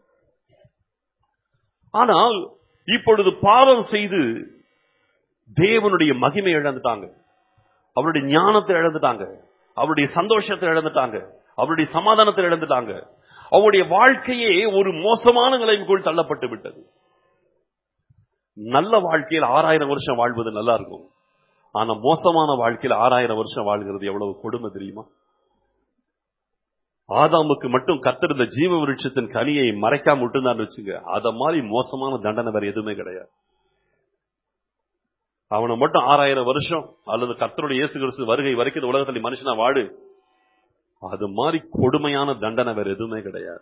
ஆனால் இப்பொழுது பாவம் செய்து தேவனுடைய மகிமை இழந்துட்டாங்க அவருடைய ஞானத்தை இழந்துட்டாங்க அவருடைய சந்தோஷத்தை இழந்துட்டாங்க அவருடைய சமாதானத்தை இழந்துட்டாங்க அவருடைய வாழ்க்கையே ஒரு மோசமான நிலைமைக்குள் தள்ளப்பட்டு விட்டது நல்ல வாழ்க்கையில் ஆறாயிரம் வருஷம் வாழ்வது நல்லா இருக்கும் ஆனா மோசமான வாழ்க்கையில் ஆறாயிரம் வருஷம் வாழ்கிறது எவ்வளவு கொடுமை தெரியுமா ஆதாமுக்கு மட்டும் கத்திருந்த ஜீவ விருட்சத்தின் கனியை மறைக்காம விட்டுதான் வச்சுங்க அத மாதிரி மோசமான தண்டனை வேற எதுவுமே கிடையாது அவனை மட்டும் ஆறாயிரம் வருஷம் அல்லது கர்த்தருடைய இயேசு கிறிஸ்து வருகை வரைக்கும் இந்த உலகத்தில் நீ மனுஷனா வாடு அது மாதிரி கொடுமையான தண்டனை வேற எதுவுமே கிடையாது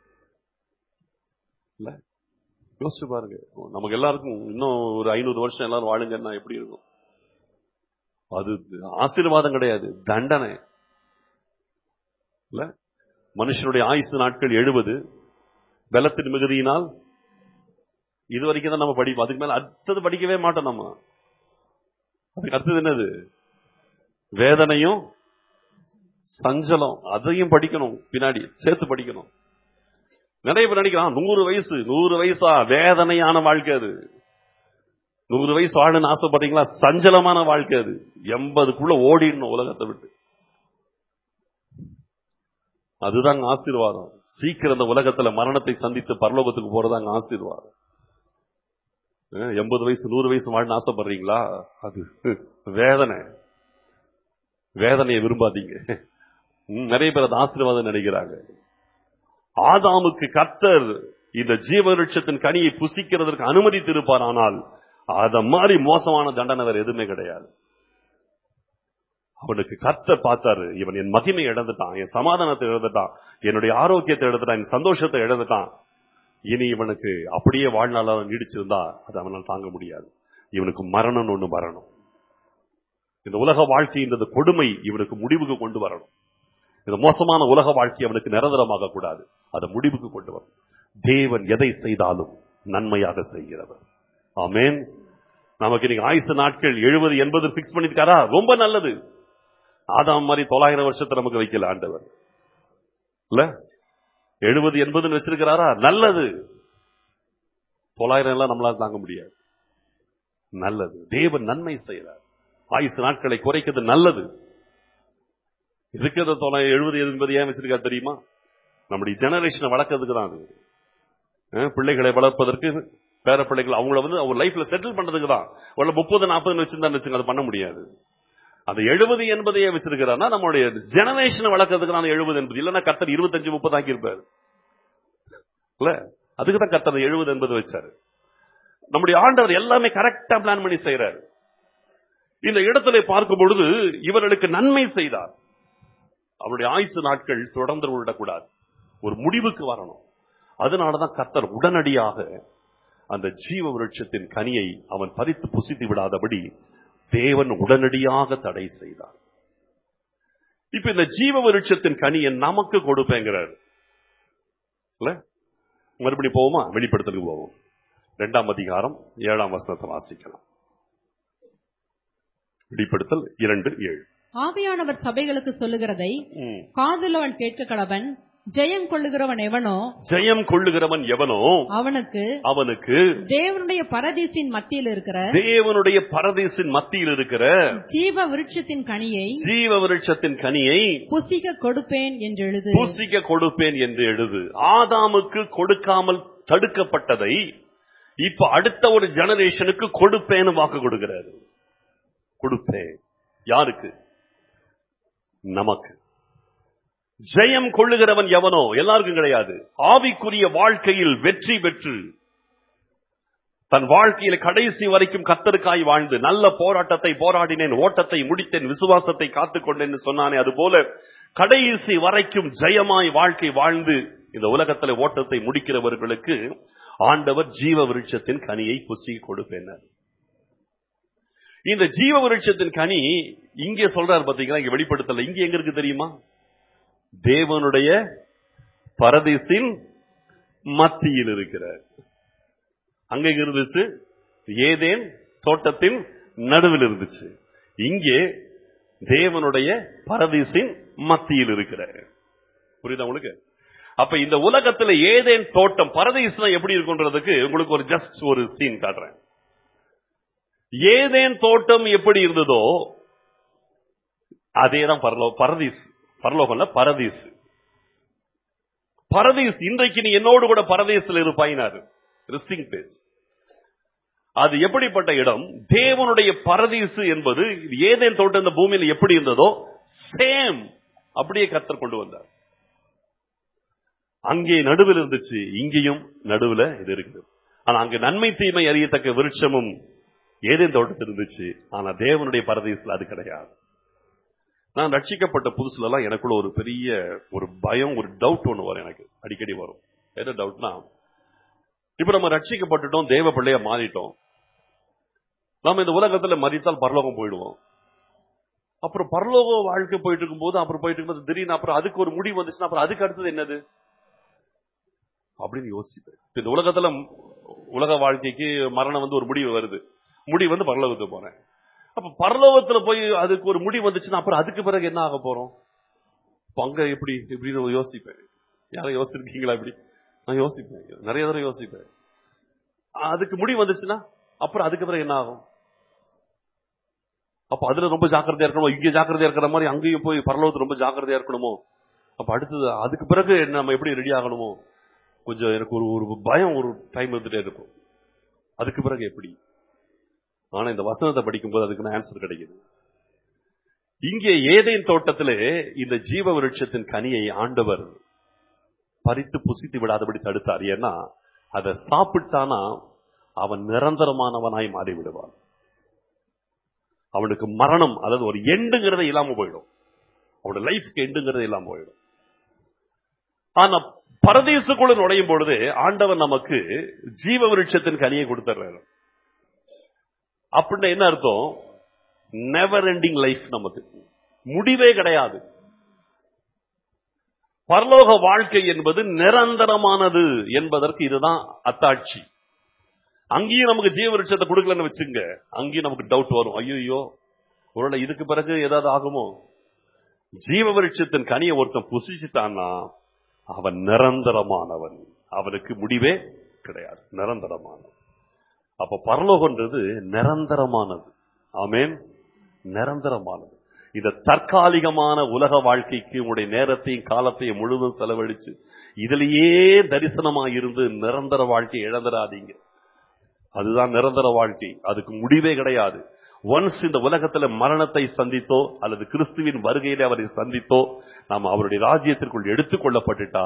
இல்ல யோசிச்சு பாருங்க நமக்கு எல்லாருக்கும் இன்னும் ஒரு ஐநூறு வருஷம் எல்லாரும் வாழுங்கன்னா எப்படி இருக்கும் அது ஆசீர்வாதம் கிடையாது தண்டனை இல்ல மனுஷனுடைய ஆயுசு நாட்கள் எழுபது பலத்தின் மிகுதியினால் இது வரைக்கும் தான் நம்ம படிப்போம் அதுக்கு மேல அடுத்தது படிக்கவே மாட்டோம் நம்ம அதுக்கு அடுத்தது என்னது வேதனையும் சஞ்சலம் அதையும் படிக்கணும் பின்னாடி சேர்த்து படிக்கணும் நிறைய பேர் நினைக்கிறான் நூறு வயசு நூறு வயசா வேதனையான வாழ்க்கை அது நூறு வயசு வாழணும்னு ஆசைப்படுறீங்களா சஞ்சலமான வாழ்க்கை அது எண்பதுக்குள்ள ஓடிடணும் உலகத்தை விட்டு அதுதாங்க ஆசீர்வாதம் சீக்கிரம் இந்த உலகத்துல மரணத்தை சந்தித்து பரலோகத்துக்கு போறதாங்க ஆசீர்வாதம் அஹ், எண்பது வயசு நூறு வயசு வாழணும்னு ஆசைப்படுறீங்களா அது வேதனை வேதனையை விரும்பாதீங்க ம், நிறைய பேர் அது ஆசீர்வாதம் நினைக்கிறாங்க ஆதாமுக்கு கர்த்தர் இந்த ஜீவருட்சத்தின் கனியை புசிக்கிறதற்கு அனுமதித்திருப்பார் ஆனால் அத மாதிரி மோசமான தண்டனை வேற எதுவுமே கிடையாது அவனுக்கு கர்த்தர் பார்த்தாரு இவன் என் மகிமை இழந்துட்டான் என் சமாதானத்தை இழந்துட்டான் என்னுடைய ஆரோக்கியத்தை இழந்துட்டான் என் சந்தோஷத்தை இழந்துட்டான் இனி இவனுக்கு அப்படியே வாழ்நாள் நீடிச்சிருந்தா அது அவனால் தாங்க முடியாது இவனுக்கு மரணம்னு ஒண்ணு வரணும் இந்த உலக வாழ்க்கைன்றது கொடுமை இவனுக்கு முடிவுக்கு கொண்டு வரணும் இந்த மோசமான உலக வாழ்க்கை அவனுக்கு நிரந்தரமாக கூடாது அதை முடிவுக்கு கொண்டு வரணும் தேவன் எதை செய்தாலும் நன்மையாக செய்கிறவர் ஆமென் நமக்கு இன்னைக்கு ஆயுசு நாட்கள் எழுபது எண்பது பிக்ஸ் பண்ணிருக்காரா ரொம்ப நல்லது ஆதாம் மாதிரி தொள்ளாயிரம் வருஷத்தை நமக்கு வைக்கல ஆண்டவர் இல்ல எழுபது எண்பதுன்னு வச்சிருக்கிறாரா நல்லது தொள்ளாயிரம் எல்லாம் நம்மளால தாங்க முடியாது நல்லது தேவன் நன்மை செய்யறார் ஆயுசு நாட்களை குறைக்கிறது நல்லது இருக்கிறத தொள்ளாயிரம் எழுபது எண்பது ஏன் வச்சிருக்காரு தெரியுமா நம்முடைய ஜெனரேஷனை வளர்க்கறதுக்கு தான் அது அஹ் பிள்ளைகளை வளர்ப்பதற்கு பேர பிள்ளைகள் அவங்கள வந்து அவங்க லைஃப்ல செட்டில் பண்றதுக்கு தான் அவங்கள முப்பது நாற்பதுன்னு வச்சிருந்தா வச்சுங்க அதை பண்ண முடியாது அது எழுபது எண்பதையே வச்சிருக்கிறான்னா நம்மளுடைய ஜெனரேஷனை வளர்க்கறதுக்கு தான் எழுபது எண்பது இல்லைன்னா கத்தர் இருபத்தஞ்சு முப்பது ஆக்கி இருப்பாரு இல்ல அதுக்கு தான் கத்தர் எழுபது எண்பது வச்சாரு நம்முடைய ஆண்டவர் எல்லாமே கரெக்டா பிளான் பண்ணி செய்யறாரு இந்த இடத்துல பார்க்கும் பொழுது இவர்களுக்கு நன்மை செய்தார் அவருடைய ஆயுசு நாட்கள் தொடர்ந்து விடக்கூடாது ஒரு முடிவுக்கு வரணும் அதனாலதான் கத்தர் உடனடியாக அந்த ஜீவ விருட்சத்தின் கனியை அவன் பறித்து புசித்து விடாதபடி தேவன் உடனடியாக தடை செய்தார் இப்ப இந்த ஜீவ விருட்சத்தின் கனியை நமக்கு கொடுப்பேங்கிறார் இல்ல மறுபடியும் போவோமா வெளிப்படுத்தலுக்கு போவோம் இரண்டாம் அதிகாரம் ஏழாம் வசனத்தை வாசிக்கலாம் வெளிப்படுத்தல் இரண்டு ஏழு ஆவியானவர் சபைகளுக்கு சொல்லுகிறதை ம். காதுள்ளவன் கேட்க கடவன் ஜெயம் கொள்ளுகிறவன் எவனோ ஜெயம் கொள்ளுகிறவன் எவனோ அவனுக்கு அவனுக்கு தேவனுடைய பரதீசின் மத்தியில் இருக்கிற தேவனுடைய பரதேசின் மத்தியில் இருக்கிற ஜீவ விருட்சத்தின் கனியை ஜீவ விருட்சத்தின் கனியை புசிக்க கொடுப்பேன் என்று எழுது பூசிக்க கொடுப்பேன் என்று எழுது ஆதாமுக்கு கொடுக்காமல் தடுக்கப்பட்டதை இப்ப அடுத்த ஒரு ஜெனரேஷனுக்கு கொடுப்பேன்னு வாக்கு கொடுக்கிறாரு கொடுப்பேன் யாருக்கு நமக்கு ஜெயம் கொள்ளுகிறவன் எவனோ எல்லாருக்கும் கிடையாது ஆவிக்குரிய வாழ்க்கையில் வெற்றி பெற்று தன் வாழ்க்கையில கடைசி வரைக்கும் கத்தருக்காய் வாழ்ந்து நல்ல போராட்டத்தை போராடினேன் ஓட்டத்தை முடித்தேன் விசுவாசத்தை காத்துக்கொண்டேன் சொன்னானே அதுபோல கடைசி வரைக்கும் ஜெயமாய் வாழ்க்கை வாழ்ந்து இந்த உலகத்துல ஓட்டத்தை முடிக்கிறவர்களுக்கு ஆண்டவர் ஜீவ விருட்சத்தின் கனியை புசி கொடுப்பேன் இந்த ஜீவ விருட்சத்தின் கனி இங்கே சொல்றாரு பாத்தீங்களா இங்க வெளிப்படுத்தல இங்க எங்க இருக்கு தெரியுமா தேவனுடைய பரதேசின் மத்தியில் இருக்கிறார் அங்க எங்க இருந்துச்சு ஏதேன் தோட்டத்தின் நடுவில் இருந்துச்சு இங்கே தேவனுடைய பரதீசின் மத்தியில் இருக்கிறார் புரியுதா உங்களுக்கு அப்ப இந்த உலகத்துல ஏதேன் தோட்டம் பரதீசுனா எப்படி இருக்குன்றதுக்கு உங்களுக்கு ஒரு ஜஸ்ட் ஒரு சீன் காட்டுறேன் ஏதேன் தோட்டம் எப்படி இருந்ததோ அதேதான் பரலோ பரதீஸ் பரலோகம்ல பரதீஸ் பரதீஸ் இன்றைக்கு நீ என்னோடு கூட பரதேசில் இருப்பாயினாரு ரெஸ்டிங் பிளேஸ் அது எப்படிப்பட்ட இடம் தேவனுடைய பரதீசு என்பது ஏதேன் தோட்டம் இந்த பூமியில எப்படி இருந்ததோ சேம் அப்படியே கத்தர் கொண்டு வந்தார் அங்கே நடுவில் இருந்துச்சு இங்கேயும் நடுவுல இது இருக்குது ஆனா அங்க நன்மை தீமை அறியத்தக்க விருட்சமும் ஏதேன் தோட்டத்தில் இருந்துச்சு ஆனா தேவனுடைய பரதீசுல அது கிடையாது நான் ரட்சிக்கப்பட்ட புதுசுல எல்லாம் எனக்குள்ள ஒரு பெரிய ஒரு பயம் ஒரு டவுட் ஒண்ணு வரும் எனக்கு அடிக்கடி வரும் என்ன டவுட்னா இப்ப நம்ம ரட்சிக்கப்பட்டுட்டோம் தேவ பிள்ளைய மாறிட்டோம் நாம இந்த உலகத்துல மறித்தால் பரலோகம் போயிடுவோம் அப்புறம் பரலோக வாழ்க்கை போயிட்டு இருக்கும்போது அப்புறம் போயிட்டு இருக்கும்போது திடீர்னு அப்புறம் அதுக்கு ஒரு முடிவு வந்துச்சுன்னா அப்புறம் அதுக்கு அடுத்தது என்னது அப்படின்னு யோசிப்பேன் இப்ப இந்த உலகத்துல உலக வாழ்க்கைக்கு மரணம் வந்து ஒரு முடிவு வருது முடிவு வந்து பரலோகத்துக்கு போறேன் அப்ப பரலோகத்துல போய் அதுக்கு ஒரு முடிவு வந்துச்சுன்னா அப்புறம் அதுக்கு பிறகு என்ன ஆக போறோம் அப்ப அங்க எப்படி இப்படின்னு யோசிப்பேன் யாரும் யோசிச்சிருக்கீங்களா இப்படி நான் யோசிப்பேன் நிறைய தடவை யோசிப்பேன் அதுக்கு முடிவு வந்துச்சுன்னா அப்புறம் அதுக்கு பிறகு என்ன ஆகும் அப்ப அதுல ரொம்ப ஜாக்கிரதையா இருக்கணுமோ இங்க ஜாக்கிரதையா இருக்கிற மாதிரி அங்கேயும் போய் பரலோகத்துல ரொம்ப ஜாக்கிரதையா இருக்கணுமோ அப்ப அடுத்தது அதுக்கு பிறகு நம்ம எப்படி ரெடி ஆகணுமோ கொஞ்சம் எனக்கு ஒரு ஒரு பயம் ஒரு டைம் இருந்துட்டே இருக்கும் அதுக்கு பிறகு எப்படி ஆனா இந்த வசனத்தை படிக்கும்போது அதுக்கு ஆன்சர் கிடைக்குது இங்கே ஏதேன் தோட்டத்திலே இந்த ஜீவ விருட்சத்தின் கனியை ஆண்டவர் பறித்து புசித்து விடாதபடி தடுத்தார் ஏன்னா அதை சாப்பிட்டானா அவன் நிரந்தரமானவனாய் மாறி விடுவான் அவனுக்கு மரணம் அதாவது ஒரு எண்டுங்கிறத இல்லாம போயிடும் அவனோட லைஃப்க்கு எண்டுங்கிறது இல்லாம போயிடும் ஆனா பரதேசுக்குள்ள நுழையும் பொழுது ஆண்டவர் நமக்கு ஜீவ விருட்சத்தின் கனியை கொடுத்துறாரு அப்படின்னு என்ன அர்த்தம் நெவர் எண்டிங் லைஃப் நமக்கு முடிவே கிடையாது பரலோக வாழ்க்கை என்பது நிரந்தரமானது என்பதற்கு இதுதான் அத்தாட்சி அங்கேயும் நமக்கு ஜீவ விருட்சத்தை கொடுக்கலன்னு வச்சுங்க அங்கேயும் நமக்கு டவுட் வரும் ஐயோ ஒருவேளை இதுக்கு பிறகு ஏதாவது ஆகுமோ ஜீவ விருட்சத்தின் கனியை ஒருத்தன் புசிச்சுட்டான்னா அவன் நிரந்தரமானவன் அவனுக்கு முடிவே கிடையாது நிரந்தரமானவன் அப்ப பரலோகன்றது நிரந்தரமானது ஆமேன் நிரந்தரமானது இந்த தற்காலிகமான உலக வாழ்க்கைக்கு உங்களுடைய நேரத்தையும் காலத்தையும் முழுவதும் செலவழிச்சு இதிலேயே தரிசனமா இருந்து நிரந்தர வாழ்க்கை இழந்துடாதீங்க அதுதான் நிரந்தர வாழ்க்கை அதுக்கு முடிவே கிடையாது ஒன்ஸ் இந்த உலகத்துல மரணத்தை சந்தித்தோ அல்லது கிறிஸ்துவின் வருகையில அவரை சந்தித்தோ நாம் அவருடைய ராஜ்யத்திற்குள் எடுத்துக்கொள்ளப்பட்டுட்டா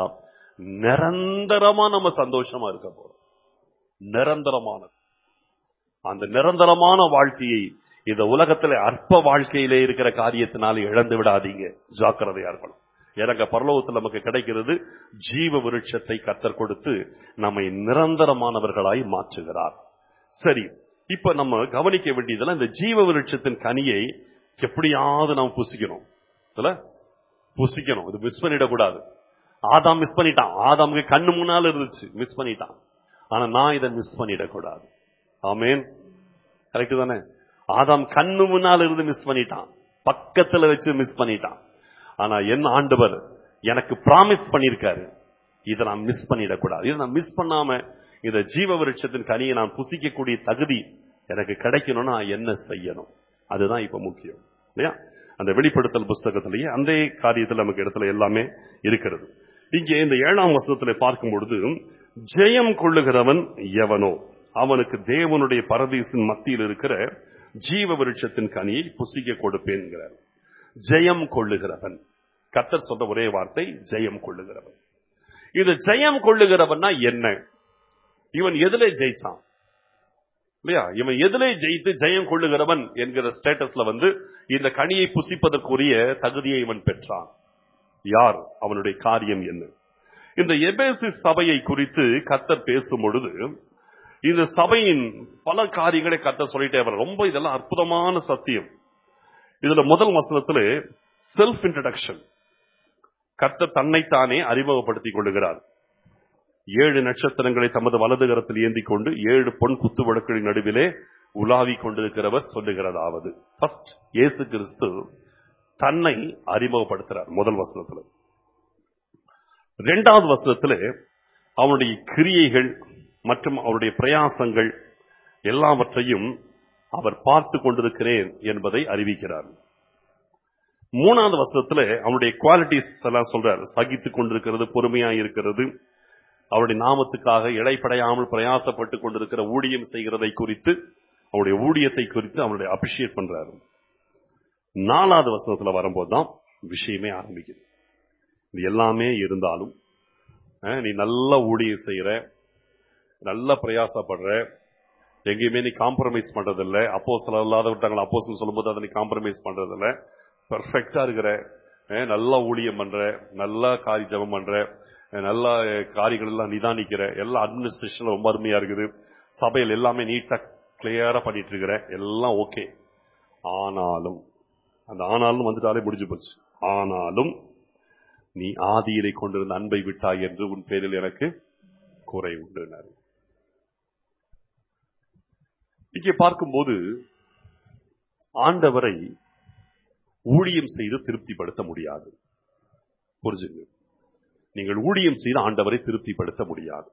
நிரந்தரமா நம்ம சந்தோஷமா இருக்க போறோம் நிரந்தரமானது அந்த நிரந்தரமான வாழ்க்கையை இந்த உலகத்துல அற்ப வாழ்க்கையிலே இருக்கிற காரியத்தினால இழந்து விடாதீங்க ஜாக்கிரதையா இருக்கணும் எனக்கு பரலோகத்தில் நமக்கு கிடைக்கிறது ஜீவ விருட்சத்தை கத்தர் கொடுத்து நம்மை நிரந்தரமானவர்களாய் மாற்றுகிறார் சரி இப்ப நம்ம கவனிக்க வேண்டியதெல்லாம் இந்த ஜீவ விருட்சத்தின் கனியை எப்படியாவது நாம் புசிக்கணும் இல்ல புசிக்கணும் இது மிஸ் பண்ணிடக்கூடாது ஆதாம் மிஸ் பண்ணிட்டான் ஆதாமுக்கு கண்ணு முன்னால இருந்துச்சு மிஸ் பண்ணிட்டான் ஆனா நான் இதை மிஸ் பண்ணிடக்கூடாது ஆமேன் கரெக்ட் தானே ஆதாம் கண்ணு முன்னால் இருந்து மிஸ் பண்ணிட்டான் பக்கத்துல வச்சு மிஸ் பண்ணிட்டான் ஆனா என் ஆண்டவர் எனக்கு பிராமிஸ் பண்ணிருக்காரு இதை நான் மிஸ் பண்ணிடக்கூடாது இதை நான் மிஸ் பண்ணாம இந்த ஜீவ விருட்சத்தின் கனியை நான் புசிக்கக்கூடிய தகுதி எனக்கு கிடைக்கணும்னா என்ன செய்யணும் அதுதான் இப்ப முக்கியம் இல்லையா அந்த வெளிப்படுத்தல் புஸ்தகத்திலேயே அந்த காரியத்தில் நமக்கு இடத்துல எல்லாமே இருக்கிறது இங்கே இந்த ஏழாம் வசனத்துல பார்க்கும் பொழுது ஜெயம் கொள்ளுகிறவன் எவனோ அவனுக்கு தேவனுடைய பரதீசின் மத்தியில் இருக்கிற ஜீவ விருட்சத்தின் கனியை புசிக்க கொடுப்பேன்கிறார் ஜெயம் கொள்ளுகிறவன் கத்தர் சொல்ற ஒரே வார்த்தை ஜெயம் கொள்ளுகிறவன் இது ஜெயம் கொள்ளுகிறவன்னா என்ன இவன் எதிலே ஜெயிச்சான் இல்லையா இவன் எதிலே ஜெயித்து ஜெயம் கொள்ளுகிறவன் என்கிற ஸ்டேட்டஸ்ல வந்து இந்த கனியை புசிப்பதற்குரிய தகுதியை இவன் பெற்றான் யார் அவனுடைய காரியம் என்ன இந்த எபேசி சபையை குறித்து கத்தர் பேசும் பொழுது இந்த சபையின் பல காரியங்களை கத்த சொல்லிட்டே வர ரொம்ப இதெல்லாம் அற்புதமான சத்தியம் இதுல முதல் வசனத்துல செல்ஃப் இன்ட்ரடக்ஷன் கத்த தன்னைத்தானே அறிமுகப்படுத்திக் கொள்ளுகிறார் ஏழு நட்சத்திரங்களை தமது வலது கரத்தில் ஏந்தி கொண்டு ஏழு பொன் குத்து விளக்குகளின் நடுவிலே உலாவிக் கொண்டிருக்கிறவர் சொல்லுகிறதாவது ஃபர்ஸ்ட் இயேசு கிறிஸ்து தன்னை அறிமுகப்படுத்துறார் முதல் வசனத்துல இரண்டாவது வசனத்துல அவனுடைய கிரியைகள் மற்றும் அவருடைய பிரயாசங்கள் எல்லாவற்றையும் அவர் பார்த்து கொண்டிருக்கிறேன் என்பதை அறிவிக்கிறார் மூணாவது வசனத்துல அவனுடைய குவாலிட்டிஸ் எல்லாம் சொல்றார் சகித்துக் கொண்டிருக்கிறது பொறுமையா இருக்கிறது அவருடைய நாமத்துக்காக இடைப்படையாமல் பிரயாசப்பட்டு கொண்டிருக்கிற ஊழியம் செய்கிறதை குறித்து அவருடைய ஊழியத்தை குறித்து அவருடைய அப்ரிஷியேட் பண்றாரு நாலாவது வசனத்துல வரும்போது தான் விஷயமே ஆரம்பிக்குது இது எல்லாமே இருந்தாலும் அஹ், நீ நல்ல ஊழியம் செய்யற நல்ல பிரயாசப்படுற எங்கேயுமே நீ காம்ப்ரமைஸ் பண்றதில்ல அப்போ சில இல்லாதவர்த்தாங்க அப்போ சொல்லும்போது அதை நீ காம்ப்ரமைஸ் பண்றதில்ல பெர்ஃபெக்டா இருக்கிற அஹ், நல்லா ஊழியம் பண்ற நல்லா காரி ஜபம் பண்ற அஹ், நல்ல அஹ், காரியங்கள் எல்லாம் நிதானிக்கிற எல்லா அட்மினிஸ்ட்ரேஷன் ரொம்ப அருமையா இருக்குது சபையில் எல்லாமே நீட்டா கிளியரா பண்ணிட்டு இருக்கிற எல்லாம் ஓகே ஆனாலும் அந்த ஆனாலும் வந்துட்டாலே முடிஞ்சு போச்சு ஆனாலும் நீ ஆதியிலே கொண்டிருந்த அன்பை விட்டாய் என்று உன் பேரில் எனக்கு குறை உண்டுனார் இங்கே பார்க்கும்போது ஆண்டவரை ஊழியம் செய்து திருப்திப்படுத்த முடியாது புரிஞ்சுங்க நீங்கள் ஊழியம் செய்து ஆண்டவரை திருப்திப்படுத்த முடியாது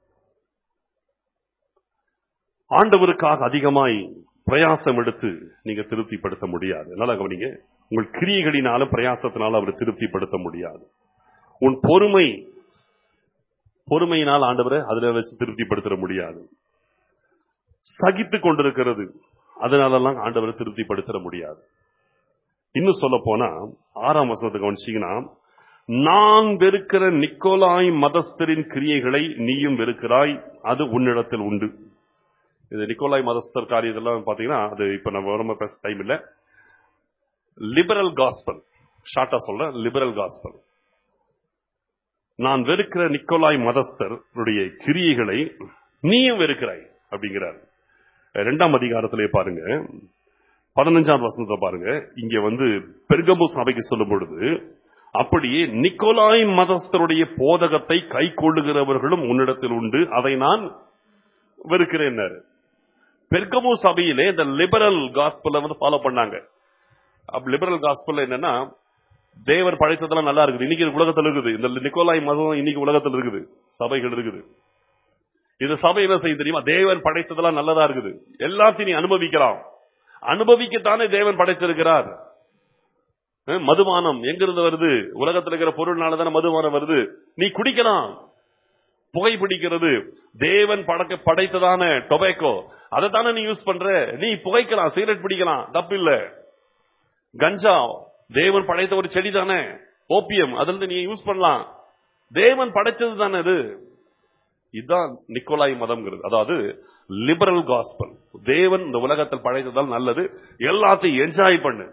ஆண்டவருக்காக அதிகமாய் பிரயாசம் எடுத்து நீங்க திருப்திப்படுத்த முடியாது நல்லா கவனிங்க உங்கள் கிரியைகளினாலும் பிரயாசத்தினாலும் அவரை திருப்திப்படுத்த முடியாது உன் பொறுமை பொறுமையினால் ஆண்டவரை அதுல வச்சு திருப்திப்படுத்த முடியாது சகித்துக் கொண்டிருக்கிறது அதனாலலாம் ஆண்டவரை திருப்திப்படுத்த முடியாது இன்னும் சொல்ல போனா ஆறாம் வசனத்தை கவனிச்சீங்கன்னா நான் வெறுக்கிற நிக்கோலாய் மதஸ்தரின் கிரியைகளை நீயும் வெறுக்கிறாய் அது உன்னிடத்தில் உண்டு இது நிக்கோலாய் மதஸ்தர் காரியத்தெல்லாம் பாத்தீங்கன்னா அது இப்ப நம்ம ரொம்ப பேச டைம் இல்ல லிபரல் காஸ்பல் ஷார்ட்டா சொல்றேன் லிபரல் காஸ்பல் நான் வெறுக்கிற நிக்கோலாய் மதஸ்தருடைய கிரியைகளை நீயும் வெறுக்கிறாய் அப்படிங்கிறார் இரண்டாம் அதிகாரத்திலே பாருங்க பதினஞ்சாம் வசனத்தை பாருங்க இங்க வந்து பெர்கமு சபைக்கு சொல்லும் பொழுது அப்படியே நிக்கோலாய் மதஸ்தருடைய போதகத்தை கை கொள்ளுகிறவர்களும் உன்னிடத்தில் உண்டு அதை நான் வெறுக்கிறேன் பெர்கமு சபையிலே இந்த லிபரல் காஸ்பல்ல வந்து ஃபாலோ பண்ணாங்க அப்ப லிபரல் காஸ்பல் என்னன்னா தேவர் படைத்ததெல்லாம் நல்லா இருக்குது இன்னைக்கு உலகத்துல இருக்குது இந்த நிக்கோலாய் மதம் இன்னைக்கு உலகத்துல இருக்குது சபைகள் இருக்குது இது சபை என்ன செய்யும் தெரியுமா தேவன் படைத்ததெல்லாம் நல்லதா இருக்குது எல்லாத்தையும் நீ அனுபவிக்கலாம் அனுபவிக்கத்தானே தேவன் படைச்சிருக்கிறார் அஹ் மதுபானம் எங்கிருந்து வருது உலகத்துல இருக்கிற பொருள்னால தானே மதுபானம் வருது நீ குடிக்கலாம் புகை பிடிக்கிறது தேவன் படக்க படைத்ததான டொபேக்கோ அதை தானே நீ யூஸ் பண்ற நீ புகைக்கலாம் சிகரெட் பிடிக்கலாம் தப்பு இல்ல கஞ்சா தேவன் படைத்த ஒரு செடி தானே ஓபியம் அதுல இருந்து நீ யூஸ் பண்ணலாம் தேவன் படைச்சது தானே அது இதுதான் நிக்கோலாய் மதம்ங்கிறது அதாவது லிபரல் காஸ்பல் தேவன் இந்த உலகத்தில் படைத்ததால் நல்லது எல்லாத்தையும் என்ஜாய் பண்ணு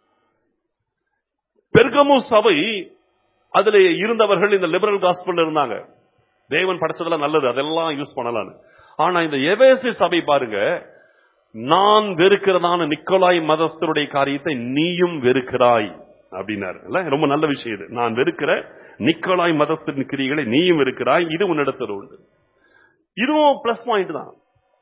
பெர்கமு சபை அதுல இருந்தவர்கள் இந்த லிபரல் காஸ்பல் இருந்தாங்க தேவன் படைச்சதெல்லாம் நல்லது அதெல்லாம் யூஸ் பண்ணலாம்னு ஆனா இந்த எவேசி சபை பாருங்க நான் வெறுக்கிறதான நிக்கோலாய் மதஸ்தருடைய காரியத்தை நீயும் வெறுக்கிறாய் அப்படின்னாரு இல்ல? ரொம்ப நல்ல விஷயம் இது நான் வெறுக்கிற நிக்கோலாய் மதஸ்தரின் கிரிகளை நீயும் வெறுக்கிறாய் இது உன்னிடத்தில் உண்டு இதுவும் பிளஸ் பாயிண்ட் தான்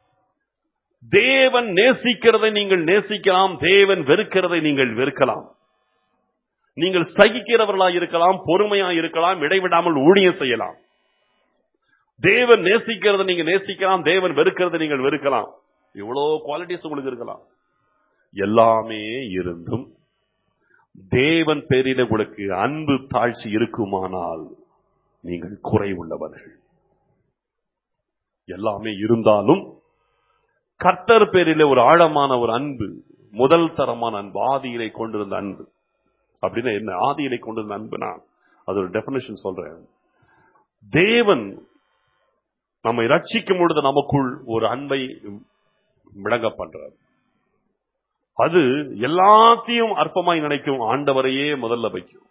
தேவன் நேசிக்கிறதை நீங்கள் நேசிக்கலாம் தேவன் வெறுக்கிறதை நீங்கள் வெறுக்கலாம் நீங்கள் சகிக்கிறவர்களாய் இருக்கலாம் பொறுமையாய் இருக்கலாம் இடைவிடாமல் ஊழியம் செய்யலாம் தேவன் நேசிக்கிறதை நீங்க நேசிக்கலாம் தேவன் வெறுக்கிறதை நீங்கள் வெறுக்கலாம் இவ்வளவு குவாலிட்டிஸ் உங்களுக்கு இருக்கலாம் எல்லாமே இருந்தும் தேவன் பேரில உங்களுக்கு அன்பு தாழ்ச்சி இருக்குமானால் நீங்கள் குறைவுள்ளவர்கள் எல்லாமே இருந்தாலும் கர்த்தர் பேரிலே ஒரு ஆழமான ஒரு அன்பு முதல் தரமான அன்பு ஆதியிலை கொண்டிருந்த அன்பு அப்படின்னா என்ன ஆதியிலை கொண்டிருந்த அன்பு நான் அது ஒரு டெபினேஷன் சொல்றேன் தேவன் நம்மை ரட்சிக்கும் பொழுது நமக்குள் ஒரு அன்பை விளங்க பண்றார் அது எல்லாத்தையும் அற்பமாய் நினைக்கும் ஆண்டவரையே முதல்ல வைக்கும்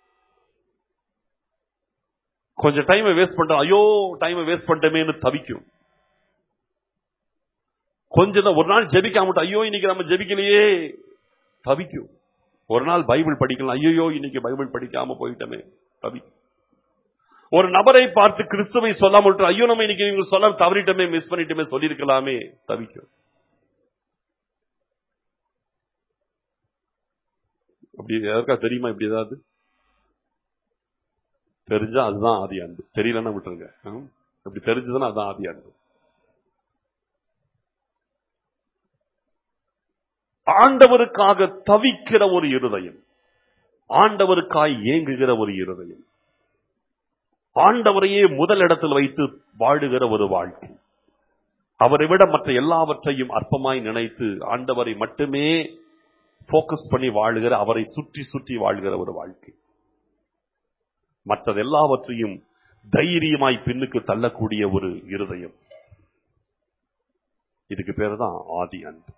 கொஞ்சம் டைமை வேஸ்ட் பண்ற ஐயோ டைமை வேஸ்ட் பண்ணிட்டமேன்னு தவிக்கும் கொஞ்ச ஒரு நாள் ஜெபிக்காம விட்டு, ஐயோ இன்னைக்கு நம்ம ஜெபிக்கலையே தவிக்கும் ஒரு நாள் பைபிள் படிக்கலாம் ஐயோ இன்னைக்கு பைபிள் படிக்காம போயிட்டமே தவிக்கும் ஒரு நபரை பார்த்து கிறிஸ்துவை சொல்லாம விட்டு ஐயோ நம்ம இன்னைக்கு இவங்க சொல்ல தவறிட்டமே மிஸ் பண்ணிட்டமே சொல்லியிருக்கலாமே தவிக்கும் அப்படி யாருக்கா தெரியுமா இப்படி ஏதாவது தெரிஞ்சா அதுதான் ஆதி அன்பு தெரியலன்னா விட்டுருங்க ம்? அப்படி தெரிஞ்சதுன்னா அதுதான் ஆதி அன்பு ஆண்டவருக்காக தவிக்கிற ஒரு இருதயம் ஆண்டவருக்காய் ஏங்குகிற ஒரு இருதயம் ஆண்டவரையே முதல் இடத்தில் வைத்து வாழுகிற ஒரு வாழ்க்கை அவரை விட மற்ற எல்லாவற்றையும் அற்பமாய் நினைத்து ஆண்டவரை மட்டுமே போக்கஸ் பண்ணி வாழுகிற அவரை சுற்றி சுற்றி வாழ்கிற ஒரு வாழ்க்கை மற்றது எல்லாவற்றையும் தைரியமாய் பின்னுக்கு தள்ளக்கூடிய ஒரு இருதயம் இதுக்கு பேரு தான் ஆதி அன்பு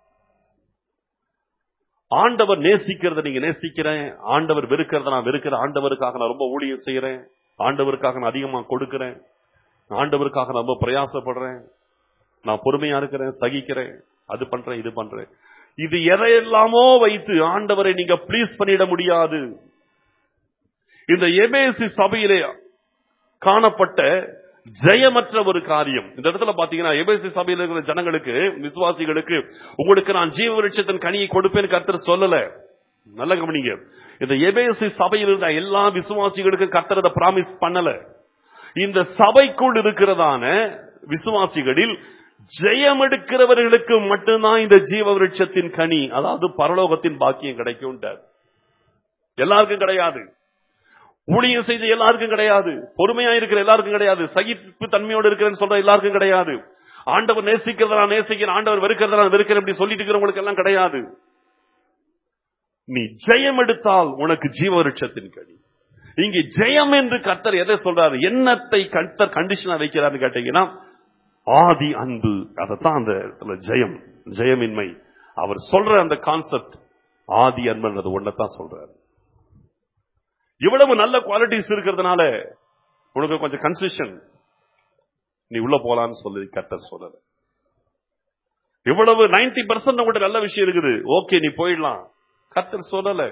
ஆண்டவர் நேசிக்கிறத நீங்க நேசிக்கிறேன் ஆண்டவர் வெறுக்கிறத நான் வெறுக்கிறேன் ஆண்டவருக்காக நான் ரொம்ப ஊழியம் செய்யறேன் ஆண்டவருக்காக நான் அதிகமா கொடுக்கிறேன் ஆண்டவருக்காக நான் ரொம்ப பிரயாசப்படுறேன் நான் பொறுமையா இருக்கிறேன் சகிக்கிறேன் அது பண்றேன் இது பண்றேன் இது எதையெல்லாமோ வைத்து ஆண்டவரை நீங்க ப்ளீஸ் பண்ணிட முடியாது இந்த எபேசி சபையிலே காணப்பட்ட ஜெயமற்ற ஒரு காரியம் இந்த இடத்துல பாத்தீங்கன்னா எபேசி சபையில் இருக்கிற ஜனங்களுக்கு விசுவாசிகளுக்கு உங்களுக்கு நான் ஜீவ விருட்சத்தின் கனியை கொடுப்பேன்னு கர்த்தர் சொல்லல நல்ல கவனிங்க இந்த எபேசி சபையில் இருந்த எல்லா விசுவாசிகளுக்கும் கர்த்தர் அதை பிராமிஸ் பண்ணல இந்த சபைக்குள் இருக்கிறதான விசுவாசிகளில் ஜெயம் எடுக்கிறவர்களுக்கு மட்டும்தான் இந்த ஜீவ விருட்சத்தின் கனி அதாவது பரலோகத்தின் பாக்கியம் கிடைக்கும் எல்லாருக்கும் கிடையாது ஊழியம் செய்த எல்லாருக்கும் கிடையாது பொறுமையா இருக்கிற எல்லாருக்கும் கிடையாது சகிப்பு தன்மையோடு இருக்கிறேன்னு சொல்ற எல்லாருக்கும் கிடையாது ஆண்டவர் நேசிக்கிறத நான் நேசிக்கிறேன் ஆண்டவர் வெறுக்கிறத நான் வெறுக்கிறேன் இப்படி சொல்லிட்டு இருக்கிறவங்களுக்கு எல்லாம் கிடையாது நீ ஜெயம் எடுத்தால் உனக்கு ஜீவ விருட்சத்தின் கனி இங்கே ஜெயம் என்று கர்த்தர் எதை சொல்றாரு என்னத்தை கர்த்தர் கண்டிஷனா வைக்கிறாரு கேட்டீங்கன்னா ஆதி அன்பு அதைத்தான் அந்த இடத்துல ஜெயம் ஜெயமின்மை அவர் சொல்ற அந்த கான்செப்ட் ஆதி அன்புன்றது ஒன்னதான் சொல்றாரு இவ்வளவு நல்ல குவாலிட்டிஸ் இருக்கிறதுனால உனக்கு கொஞ்சம் கன்செஷன் நீ உள்ள போலான்னு சொல்லி கர்த்தர் சொல்லல இவ்வளவு 90% பர்சன்ட் உங்கள்கிட்ட நல்ல விஷயம் இருக்குது ஓகே நீ போயிடலாம் கத்தர் சொல்லல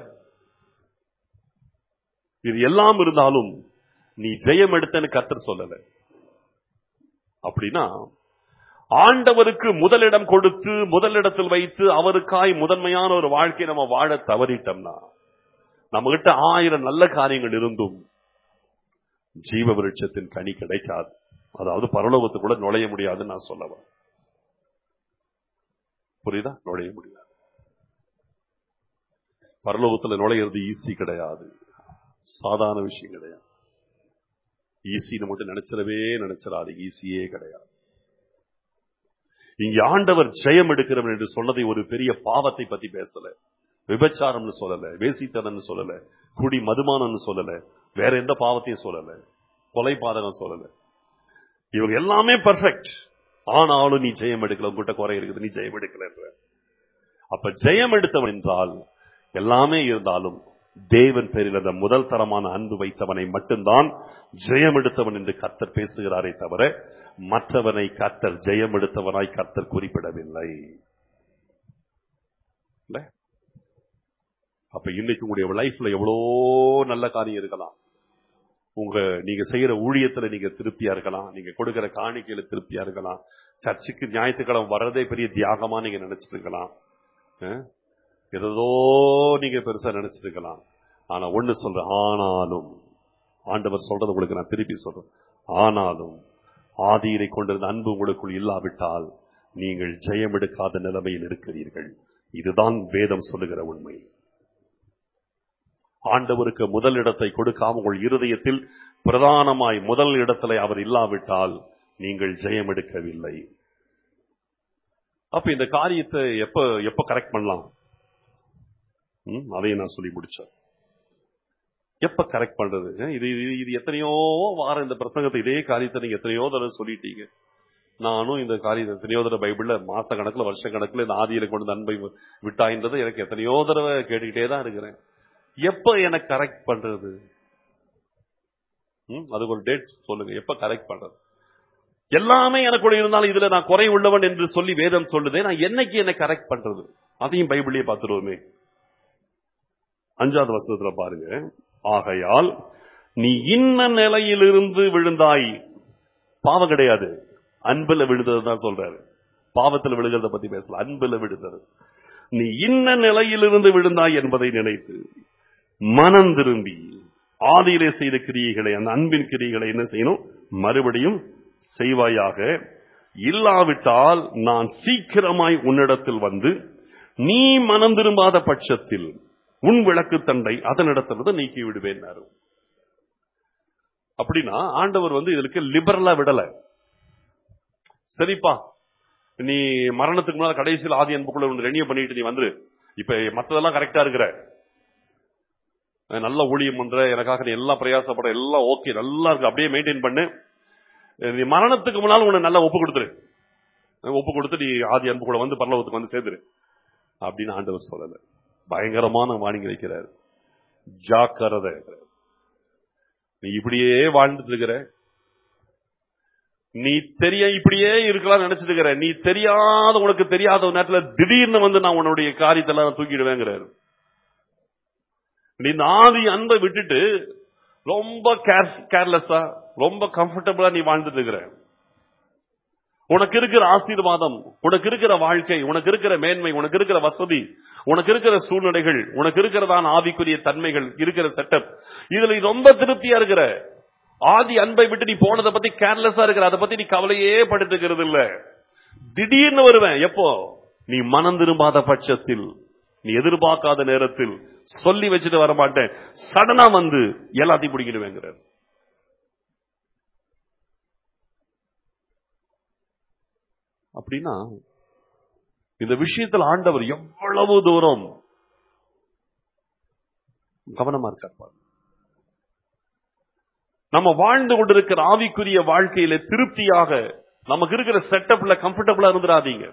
இது எல்லாம் இருந்தாலும் நீ ஜெயம் எடுத்தன்னு கத்தர் சொல்லல அப்படின்னா ஆண்டவருக்கு முதலிடம் கொடுத்து முதலிடத்தில் வைத்து அவருக்காய் முதன்மையான ஒரு வாழ்க்கையை நம்ம வாழ தவறிட்டோம்னா நம்ம கிட்ட ஆயிரம் நல்ல காரியங்கள் இருந்தும் ஜீவ விருட்சத்தின் கனி கிடைக்காது அதாவது பரலோகத்துக்குள்ள நுழைய முடியாதுன்னு நான் சொல்லவா புரியுதா நுழைய முடியாது பரலோகத்துல நுழையிறது ஈஸி கிடையாது சாதாரண விஷயம் கிடையாது ஈஸின்னு மட்டும் நினைச்சிடவே நினைச்சிடாது ஈஸியே கிடையாது இங்க ஆண்டவர் ஜெயம் எடுக்கிறவன் என்று சொன்னதை ஒரு பெரிய பாவத்தை பத்தி பேசல விபச்சாரம்னு சொல்லல வேசித்தனம்னு சொல்லல குடி மதுமானம்னு சொல்லல வேற எந்த பாவத்தையும் சொல்லல கொலை பாதகம் சொல்லல இவங்க எல்லாமே பெர்ஃபெக்ட் ஆனாலும் நீ ஜெயம் எடுக்கல உங்ககிட்ட குறை இருக்குது நீ ஜெயம் எடுக்கல அப்ப ஜெயம் எடுத்தவன் என்றால் எல்லாமே இருந்தாலும் தேவன் பேரில் அந்த முதல் தரமான அன்பு வைத்தவனை மட்டும்தான் ஜெயம் எடுத்தவன் என்று கர்த்தர் பேசுகிறாரே தவிர மற்றவனை கர்த்தர் ஜெயம் எடுத்தவனாய் கர்த்தர் குறிப்பிடவில்லை இல்ல? அப்ப இன்னைக்கு உங்களுடைய லைஃப்ல எவ்வளோ நல்ல காரியம் இருக்கலாம் உங்க நீங்க செய்யற ஊழியத்துல நீங்க திருப்தியா இருக்கலாம் நீங்க கொடுக்கிற காணிக்கையில திருப்தியா இருக்கலாம் சர்ச்சுக்கு ஞாயிற்றுக்கிழமை வர்றதே பெரிய தியாகமா நீங்க நினைச்சிட்டு இருக்கலாம் அஹ்? ஏதோ நீங்க பெருசா நினைச்சிட்டு இருக்கலாம் ஆனா ஒண்ணு சொல்றேன் ஆனாலும் ஆண்டவர் சொல்றது உங்களுக்கு நான் திருப்பி சொல்றேன் ஆனாலும் ஆதியிலை கொண்டிருந்த அன்பு உங்களுக்குள் இல்லாவிட்டால் நீங்கள் ஜெயம் எடுக்காத நிலைமையில் இருக்கிறீர்கள் இதுதான் வேதம் சொல்லுகிற உண்மை ஆண்டவருக்கு முதல் இடத்தை கொடுக்காம உங்கள் இருதயத்தில் பிரதானமாய் முதல் இடத்துல அவர் இல்லாவிட்டால் நீங்கள் ஜெயம் எடுக்கவில்லை அப்ப இந்த காரியத்தை எப்ப எப்ப கரெக்ட் பண்ணலாம் ம், அதையும் நான் சொல்லி முடிச்சேன் எப்ப கரெக்ட் பண்றது அஹ் இது இது- இது எத்தனையோ வாரம் இந்த பிரசங்கத்தை இதே காரியத்தை நீங்க எத்தனையோ தடவை சொல்லிட்டீங்க நானும் இந்த காரியத்தை எத்தனையோ தடவை பைபிள்ல மாச கணக்குல வருஷ கணக்குல இந்த ஆதியில கொண்டு அன்பை விட்டாயின்றது எனக்கு எத்தனையோ தடவை கேட்டுக்கிட்டே தான் இருக்கிறேன் எப்ப எனக்கு கரெக்ட் பண்றது ம், அதுக்கு ஒரு டேட் சொல்லுங்க எப்ப கரெக்ட் பண்றது எல்லாமே எனக்குள்ள இருந்தாலும் இதுல நான் குறை உள்ளவன் என்று சொல்லி வேதம் சொல்லுதே நான் என்னைக்கு என்ன கரெக்ட் பண்றது அதையும் பைபிளையே பார்த்துருவோமே அஞ்சாவது வசனத்துல பாருங்க ஆகையால் நீ இன்ன நிலையிலிருந்து விழுந்தாய் பாவம் கிடையாது அன்புல விழுந்தது தான் சொல்றாரு பாவத்துல விழுகிறத பத்தி பேசல அன்புல விழுந்தது நீ இன்ன நிலையிலிருந்து விழுந்தாய் என்பதை நினைத்து மனம் திரும்பி ஆதியிலே செய்த கிரியைகளை அந்த அன்பின் கிரியைகளை என்ன செய்யணும் மறுபடியும் செய்வாயாக இல்லாவிட்டால் நான் சீக்கிரமாய் உன்னிடத்தில் வந்து நீ மனம் திரும்பாத பட்சத்தில் உன் விளக்கு தண்டை அதனிடத்திலிருந்து நீக்கி விடுவேன் அப்படின்னா ஆண்டவர் வந்து இதற்கு லிபரலா விடல சரிப்பா நீ மரணத்துக்கு முன்னால கடைசியில் ஆதி அன்புக்குள்ள ஒன்று ரெனியூ பண்ணிட்டு நீ வந்துரு இப்ப மத்ததெல்லாம் கரெக்டா இருக்கிற நல்ல ஊழியம் பண்ற எனக்காக நீ எல்லாம் பிரயாசப்பட எல்லாம் ஓகே நல்லா இருக்கு அப்படியே மெயின்டைன் பண்ணு நீ மரணத்துக்கு முன்னால உன்னை நல்லா ஒப்பு கொடுத்துரு ஒப்பு கொடுத்து நீ ஆதி அன்பு கூட வந்து பரலோகத்துக்கு வந்து சேர்ந்துரு அப்படின்னு ஆண்டவர் சொல்லல பயங்கரமான வாணிங்க வைக்கிறார் ஜாக்கிரதை நீ இப்படியே வாழ்ந்துட்டு இருக்கிற நீ தெரிய இப்படியே இருக்கலாம் நினைச்சிட்டு இருக்கிற நீ தெரியாத உனக்கு தெரியாத ஒரு நேரத்துல திடீர்னு வந்து நான் உன்னுடைய காரியத்தை எல்லாம் தூக்கிடுவேங்கிறாரு நீ இந்த ஆதி அன்பை விட்டுட்டு ரொம்ப கேர் கேர்லெஸ்ஸா ரொம்ப கம்ஃபர்டபுளா நீ வாழ்ந்துட்டு இருக்கிற உனக்கு இருக்கிற ஆசீர்வாதம் உனக்கு இருக்கிற வாழ்க்கை உனக்கு இருக்கிற மேன்மை உனக்கு இருக்கிற வசதி உனக்கு இருக்கிற சூழ்நிலைகள் உனக்கு இருக்கிறதான ஆவிக்குரிய தன்மைகள் இருக்கிற செட்டப் இதுல நீ ரொம்ப திருப்தியா இருக்கிற ஆதி அன்பை விட்டு நீ போனதை பத்தி கேர்லெஸ்ஸா இருக்கிற அதை பத்தி நீ கவலையே படுத்துக்கிறது இல்ல திடீர்னு வருவேன் எப்போ நீ மனம் திரும்பாத பட்சத்தில் நீ எதிர்பார்க்காத நேரத்தில் சொல்லி வச்சுட்டு வர மாட்டேன் சடனா வந்து எல்லாத்தையும் பிடிக்கிடுவேங்கிறார் அப்படின்னா இந்த விஷயத்தில் ஆண்டவர் எவ்வளவு தூரம் கவனமா இருக்கார் பாருங்க. நம்ம வாழ்ந்து கொண்டிருக்கிற ஆவிக்குரிய வாழ்க்கையில திருப்தியாக நமக்கு இருக்கிற செட்டப்ல கம்ஃபர்டபுளா இருந்துடாதீங்க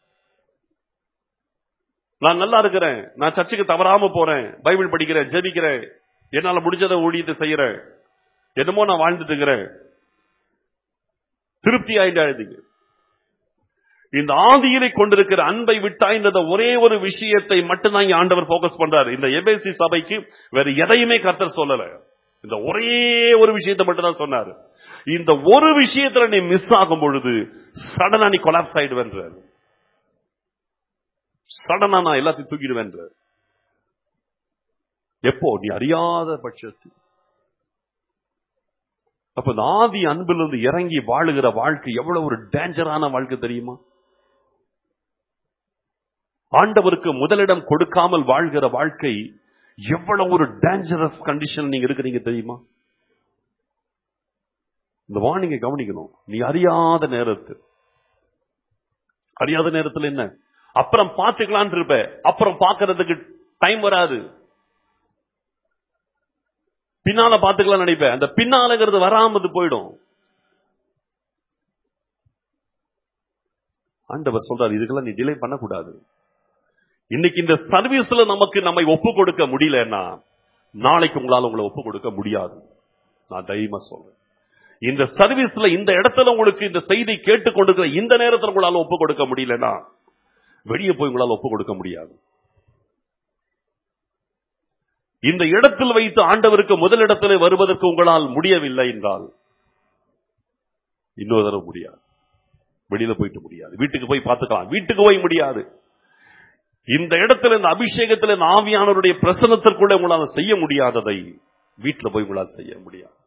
நான் நல்லா இருக்கிறேன் நான் சர்ச்சுக்கு தவறாம போறேன் பைபிள் படிக்கிறேன் ஜெபிக்கிறேன் என்னால முடிஞ்சதை ஊழியத்தை செய்யறேன் என்னமோ நான் வாழ்ந்துட்டு இருக்கிறேன் திருப்தி ஆயிட்டாதீங்க இந்த ஆதியிலே கொண்டிருக்கிற அன்பை விட்டாய்ன்றத ஒரே ஒரு விஷயத்தை மட்டும்தான் இங்க ஆண்டவர் போக்கஸ் பண்றாரு இந்த எபேசி சபைக்கு வேற எதையுமே கர்த்தர் சொல்லல இந்த ஒரே ஒரு விஷயத்தை மட்டும் தான் சொன்னாரு இந்த ஒரு விஷயத்துல நீ மிஸ் ஆகும் பொழுது சடனா நீ கொலாப்ஸ் ஆயிடுவேன்றார் சடனா நான் எல்லாத்தையும் தூக்கிடுவேன்றார் எப்போ நீ அறியாத பட்சத்தில் அப்ப இந்த ஆதி அன்பிலிருந்து இறங்கி வாழுகிற வாழ்க்கை எவ்வளவு ஒரு டேஞ்சரான வாழ்க்கை தெரியுமா ஆண்டவருக்கு முதலிடம் கொடுக்காமல் வாழ்கிற வாழ்க்கை எவ்வளவு ஒரு டேஞ்சரஸ் கண்டிஷன் நீங்க இருக்கிறீங்க தெரியுமா இந்த வார்னிங்கை கவனிக்கணும் நீ அறியாத நேரத்தில் அறியாத நேரத்தில் என்ன அப்புறம் பார்த்துக்கலான் இருப்ப அப்புறம் பார்க்கறதுக்கு டைம் வராது பின்னால பார்த்துக்கலாம் நினைப்பேன் அந்த பின்னாலங்கிறது வராமது போயிடும் ஆண்டவர் சொல்றாரு இதுக்கெல்லாம் நீ டிலே பண்ணக்கூடாது இன்னைக்கு இந்த சர்வீஸ்ல நமக்கு நம்மை ஒப்பு கொடுக்க முடியலன்னா நாளைக்கு உங்களால உங்களை ஒப்பு கொடுக்க முடியாது நான் தைரியமா சொல்றேன் இந்த சர்வீஸ்ல இந்த இடத்துல உங்களுக்கு இந்த செய்தி கேட்டுக் கொண்டிருக்கிற இந்த நேரத்தில் உங்களால ஒப்பு கொடுக்க முடியலன்னா வெளியே போய் உங்களால ஒப்பு கொடுக்க முடியாது இந்த இடத்தில் வைத்து ஆண்டவருக்கு முதலிடத்தில் வருவதற்கு உங்களால் முடியவில்லை என்றால் இன்னொரு தடவை முடியாது வெளியில போயிட்டு முடியாது வீட்டுக்கு போய் பார்த்துக்கலாம் வீட்டுக்கு போய் முடியாது இந்த இடத்துல இந்த அபிஷேகத்தில் இந்த ஆவியானவருடைய பிரசனத்திற்குள்ள உங்களால் செய்ய முடியாததை வீட்டுல போய் உங்களால் செய்ய முடியாது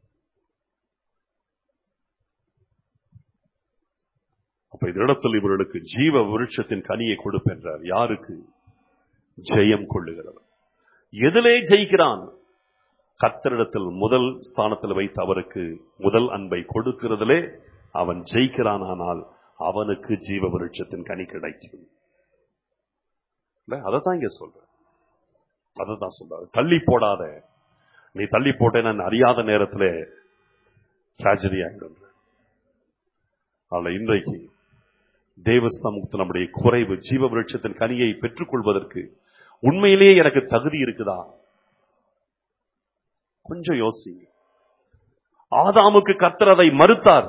அப்ப இந்த இடத்தில் இவர்களுக்கு ஜீவ விருட்சத்தின் கனியை கொடுப்பென்றார் யாருக்கு ஜெயம் கொள்ளுகிறவர் எதிலே ஜெயிக்கிறான் கத்தரிடத்தில் முதல் ஸ்தானத்தில் வைத்து அவருக்கு முதல் அன்பை கொடுக்கிறதிலே அவன் ஜெயிக்கிறான் ஆனால் அவனுக்கு ஜீவ விருட்சத்தின் கனி கிடைக்கும் அதைத்தான் இங்க சொல்ற அதைத்தான் சொல்றாரு தள்ளி போடாத நீ தள்ளி போட்டேன்னு அறியாத நேரத்தில் டிராஜடி ஆகிடும் அவளை இன்றைக்கு தேவ சமூகத்தில் நம்முடைய குறைவு ஜீவ விருட்சத்தின் கனியை பெற்றுக் கொள்வதற்கு உண்மையிலேயே எனக்கு தகுதி இருக்குதா கொஞ்சம் யோசி ஆதாமுக்கு கர்த்தர் அதை மறுத்தார்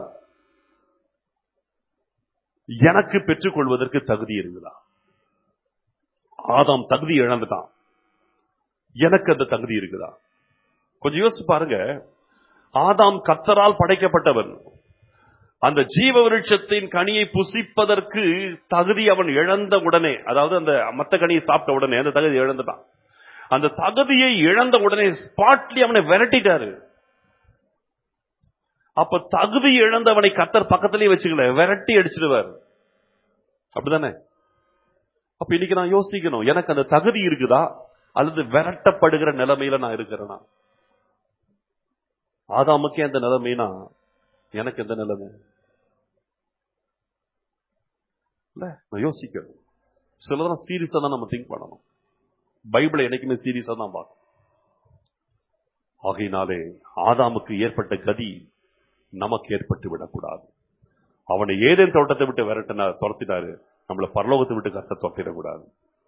எனக்கு பெற்றுக் கொள்வதற்கு தகுதி இருக்குதா ஆதாம் தகுதி இழந்துட்டான் எனக்கு அந்த தகுதி இருக்குதா கொஞ்சம் யோசிச்சு பாருங்க ஆதாம் கத்தரால் படைக்கப்பட்டவன் அந்த ஜீவ விருட்சத்தின் கனியை புசிப்பதற்கு தகுதி அவன் இழந்த உடனே அதாவது அந்த மத்த கனியை சாப்பிட்ட உடனே அந்த தகுதி இழந்துட்டான் அந்த தகுதியை இழந்த உடனே ஸ்பாட்லி அவனை விரட்டிட்டாரு அப்ப தகுதி இழந்தவனை கத்தர் பக்கத்திலேயே வச்சுக்கல விரட்டி அடிச்சிடுவார் அப்படிதானே அப்ப இன்னைக்கு நான் யோசிக்கணும் எனக்கு அந்த தகுதி இருக்குதா அல்லது விரட்டப்படுகிற நிலைமையில நான் இருக்கிறேனா ஆதாமுக்கே அந்த நிலைமைனா எனக்கு எந்த நிலைமை இல்ல நான் யோசிக்கணும் சிலதெல்லாம் சீரியஸா தான் நம்ம திங்க் பண்ணணும் பைபிளை என்னைக்குமே சீரியஸா தான் பார்க்கணும் ஆகையினாலே ஆதாமுக்கு ஏற்பட்ட கதி நமக்கு ஏற்பட்டு விடக்கூடாது அவனை ஏதேன் தோட்டத்தை விட்டு விரட்டினார் துரத்தினாரு நம்மளை பரலோகத்தை விட்டு கத்த துரத்திடக்கூடாது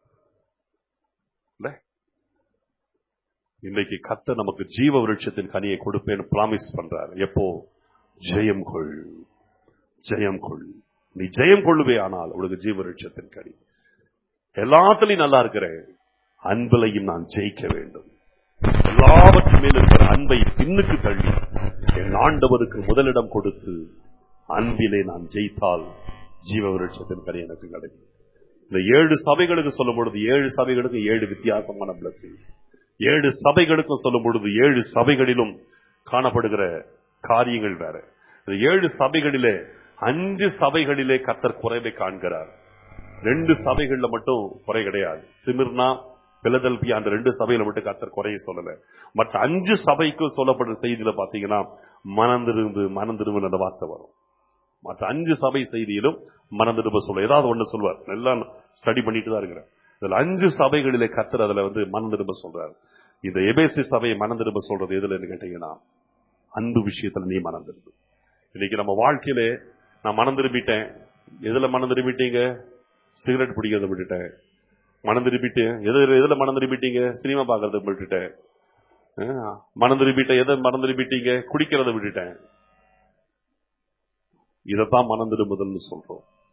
இல்ல இன்னைக்கு கத்த நமக்கு ஜீவ விருட்சத்தின் கனியை கொடுப்பேன்னு பிராமிஸ் பண்றாரு எப்போ ஜெயம் கொள் ஜெயம் கொள் நீ ஜெயம் கொள்ளுவே ஆனால் உனக்கு ஜீவ விருட்சத்தின் கனி எல்லாத்துலயும் நல்லா இருக்கிறேன் அன்பிலையும் நான் ஜெயிக்க வேண்டும் எல்லாவற்றின் மேல் இருக்கிற அன்பை பின்னுக்கு தள்ளி என் ஆண்டவருக்கு முதலிடம் கொடுத்து அன்பிலே நான் ஜெயித்தால் ஜீவ விருட்சத்தின் கனி எனக்கு கிடைக்கும் இந்த ஏழு சபைகளுக்கு சொல்லும் பொழுது ஏழு சபைகளுக்கு ஏழு வித்தியாசமான பிளஸிங் ஏழு சபைகளுக்கும் சொல்லும் பொழுது ஏழு சபைகளிலும் காணப்படுகிற காரியங்கள் வேற இந்த ஏழு சபைகளிலே அஞ்சு சபைகளிலே கத்தர் குறைவை காண்கிறார் ரெண்டு சபைகள்ல மட்டும் குறை கிடையாது சிமிர்னா பிலதல்பி அந்த ரெண்டு சபையில மட்டும் கத்தர் குறைய சொல்லல மற்ற அஞ்சு சபைக்கும் சொல்லப்படுற செய்தியில பாத்தீங்கன்னா மனந்திரும்பு மனந்திரும்பு அந்த வார்த்தை வரும் மற்ற அஞ்சு சபை செய்தியிலும் மனந்திரும்ப சொல்ல ஏதாவது ஒண்ணு சொல்வார் எல்லாம் ஸ்டடி பண்ணிட்டு தான் இருக்கிறேன் இதுல அஞ்சு சபைகளிலே கத்தர் அதுல வந்து மனந்திரும்ப சொல்றாரு இந்த எபேசி சபையை மனந்திரும்ப சொல்றது எதுலன்னு கேட்டீங்கன்னா அன்பு விஷயத்துல நீ மனம் திரும்பு இன்னைக்கு நம்ம வாழ்க்கையில நான் மனம் திரும்பிட்டேன் எதுல மனம் திரும்பிட்டீங்க சிகரெட் பிடிக்கிறத விட்டுட்டேன் மனம் திரும்பிட்டு எது எதுல மனம் திரும்பிட்டீங்க சினிமா பாக்குறத விட்டுட்டேன் அஹ், மனம் திரும்பிட்டேன் எதை மனம் திரும்பிட்டீங்க குடிக்கிறத விட்டுட்டேன் இதைத்தான் மனம் திரும்புதல்னு சொல்றோம்